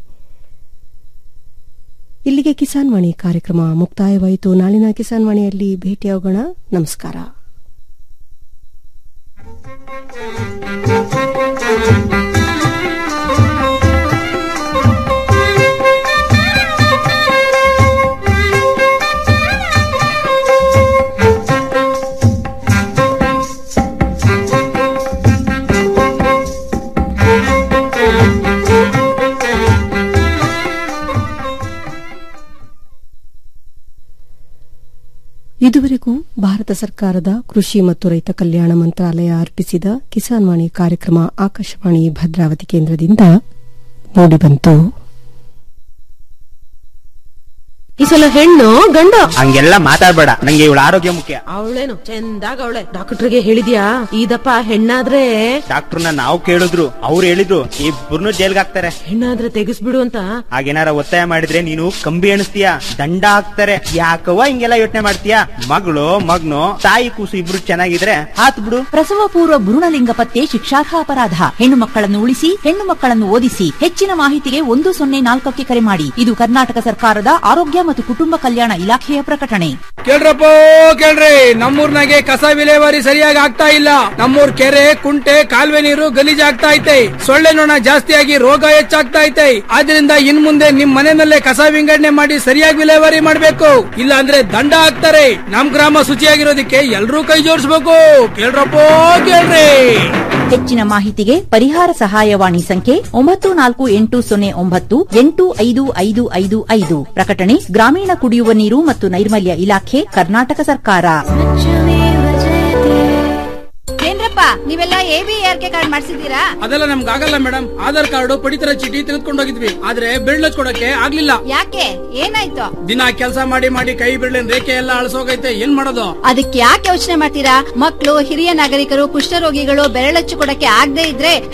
S1: ಇಲ್ಲಿಗೆ ಕಿಸಾನ್ ವಾಣಿ ಕಾರ್ಯಕ್ರಮ ಮುಕ್ತಾಯವಾಯಿತು ನಾಳಿನ ಕಿಸಾನ್ ವಾಣಿಯಲ್ಲಿ ಭೇಟಿಯಾಗೋಣ ನಮಸ್ಕಾರ ಇದುವರೆಗೂ ಭಾರತ ಸರ್ಕಾರದ ಕೃಷಿ ಮತ್ತು ರೈತ ಕಲ್ಯಾಣ ಮಂತ್ರಾಲಯ ಅರ್ಪಿಸಿದ ಕಿಸಾನ್ ವಾಣಿ ಕಾರ್ಯಕ್ರಮ ಆಕಾಶವಾಣಿ ಭದ್ರಾವತಿ ಕೇಂದ್ರದಿಂದ ಮೂಡಿಬಂತು
S4: ಈ ಸಲ ಹೆಣ್ಣು ಗಂಡು
S16: ಹಂಗೆಲ್ಲ ಮಾತಾಡ್ಬೇಡ ನಂಗೆ ಇವಳ ಆರೋಗ್ಯ ಮುಖ್ಯ
S4: ಅವಳೇನು ಚಂದಾಗ ಅವಳೆ ಡಾಕ್ಟರ್ಗೆ ಹೇಳಿದ್ಯಾ ಇದಪ್ಪ ಹೆಣ್ಣಾದ್ರೆ
S16: ಡಾಕ್ಟರ್ನ ನಾವು ಕೇಳಿದ್ರು ಅವ್ರು ಹೇಳಿದ್ರು ಇಬ್ಬರನ್ನು ಜೈಲ್ಗೆ ಹಾಕ್ತಾರೆ
S4: ಹೆಣ್ಣಾದ್ರೆ ತೆಗಿಸ್ಬಿಡು ಅಂತ
S16: ಹಾಗೇನಾರ ಒತ್ತಾಯ ಮಾಡಿದ್ರೆ ನೀನು ಕಂಬಿ ಎಣಿಸ್ತೀಯ ದಂಡ ಹಾಕ್ತಾರೆ ಯಾಕವ್ವ ಹಿಂಗೆಲ್ಲ ಯೋಚನೆ ಮಾಡ್ತೀಯ ಮಗಳು ಮಗ್ನು ತಾಯಿ ಕೂಸು ಇಬ್ರು ಚೆನ್ನಾಗಿದ್ರೆ ಹಾತ್ ಬಿಡು
S8: ಪ್ರಸವ ಪೂರ್ವ ಭ್ರೂಣಲಿಂಗ ಪತ್ತೆ ಶಿಕ್ಷಾರ್ಹ ಅಪರಾಧ ಹೆಣ್ಣು ಮಕ್ಕಳನ್ನು ಉಳಿಸಿ ಹೆಣ್ಣು ಮಕ್ಕಳನ್ನು ಓದಿಸಿ ಹೆಚ್ಚಿನ ಮಾಹಿತಿಗೆ ಒಂದು ಸೊನ್ನೆ ನಾಲ್ಕಕ್ಕೆ ಕರೆ ಮಾಡಿ ಇದು ಕರ್ನಾಟಕ ಸರ್ಕಾರದ ಆರೋಗ್ಯ ಮತ್ತು ಕುಟುಂಬ ಕಲ್ಯಾಣ ಇಲಾಖೆಯ ಪ್ರಕಟಣೆ
S17: ಕೇಳ್ರಪ್ಪ ಕೇಳ್ರಿ ನಮ್ಮೂರ್ನಾಗೆ ಕಸ ವಿಲೇವಾರಿ ಸರಿಯಾಗಿ ಆಗ್ತಾ ಇಲ್ಲ ನಮ್ಮೂರ್ ಕೆರೆ ಕುಂಟೆ ಕಾಲುವೆ ನೀರು ಗಲೀಜಾಗ್ತಾ ಐತೆ ಸೊಳ್ಳೆ ನೊಣ ಜಾಸ್ತಿಯಾಗಿ ರೋಗ ಹೆಚ್ಚಾಗ್ತಾ ಐತೆ ಆದ್ರಿಂದ ಇನ್ ಮುಂದೆ ನಿಮ್ ಮನೆಯಲ್ಲೇ ಕಸ ವಿಂಗಡಣೆ ಮಾಡಿ ಸರಿಯಾಗಿ ವಿಲೇವಾರಿ ಮಾಡ್ಬೇಕು ಇಲ್ಲ ಅಂದ್ರೆ ದಂಡ ಹಾಕ್ತಾರೆ ನಮ್ ಗ್ರಾಮ ಶುಚಿಯಾಗಿರೋದಕ್ಕೆ ಎಲ್ರೂ ಕೈ ಜೋಡಿಸ್ಬೇಕು ಕೇಳ್ರಪ್ಪ ಕೇಳ್ರಿ
S8: ಹೆಚ್ಚಿನ ಮಾಹಿತಿಗೆ ಪರಿಹಾರ ಸಹಾಯವಾಣಿ ಸಂಖ್ಯೆ ಒಂಬತ್ತು ನಾಲ್ಕು ಎಂಟು ಸೊನ್ನೆ ಒಂಬತ್ತು ಎಂಟು ಐದು ಐದು ಐದು ಐದು ಪ್ರಕಟಣೆ ಗ್ರಾಮೀಣ ಕುಡಿಯುವ ನೀರು ಮತ್ತು ನೈರ್ಮಲ್ಯ ಇಲಾಖೆ ಕರ್ನಾಟಕ ಸರ್ಕಾರ
S13: ಏನ್ರಪ್ಪ ನೀವೆಲ್ಲ A B R K card ಮಾಡ್ಸಿದ್ದೀರಾ
S17: ಅದೆಲ್ಲ ನಮ್ಗೆ ಆಗಲ್ಲ ಮೇಡಮ್ ಆಧಾರ್ ಕಾರ್ಡ್ ಪಡಿತರ ಚೀಟಿ ತೆಗೆದುಕೊಂಡು ಹೋಗಿದ್ವಿ ಆದ್ರೆ ಬಿರ್ಲ್ ಕೊಡಕ್ಕೆ ಆಗ್ಲಿಲ್ಲ
S13: ಯಾಕೆ ಏನಾಯ್ತು
S17: ದಿನ ಕೆಲಸ ಮಾಡಿ ಮಾಡಿ ಕೈ ಬಿಡ್ಲಿನ ರೇಖೆ ಎಲ್ಲ ಅಳಸೋಗೈತೆ ಏನ್ ಮಾಡೋದು
S13: ಅದಕ್ಕೆ ಯಾಕೆ ಯೋಚನೆ ಮಾಡ್ತೀರಾ ಮಕ್ಕಳು ಹಿರಿಯ ನಾಗರಿಕರು ಕುಷ್ಠರೋಗಿಗಳು ಬೆರಳಚ್ಚು ಕೊಡಕ್ಕೆ ಆಗದೆ ಇದ್ರೆ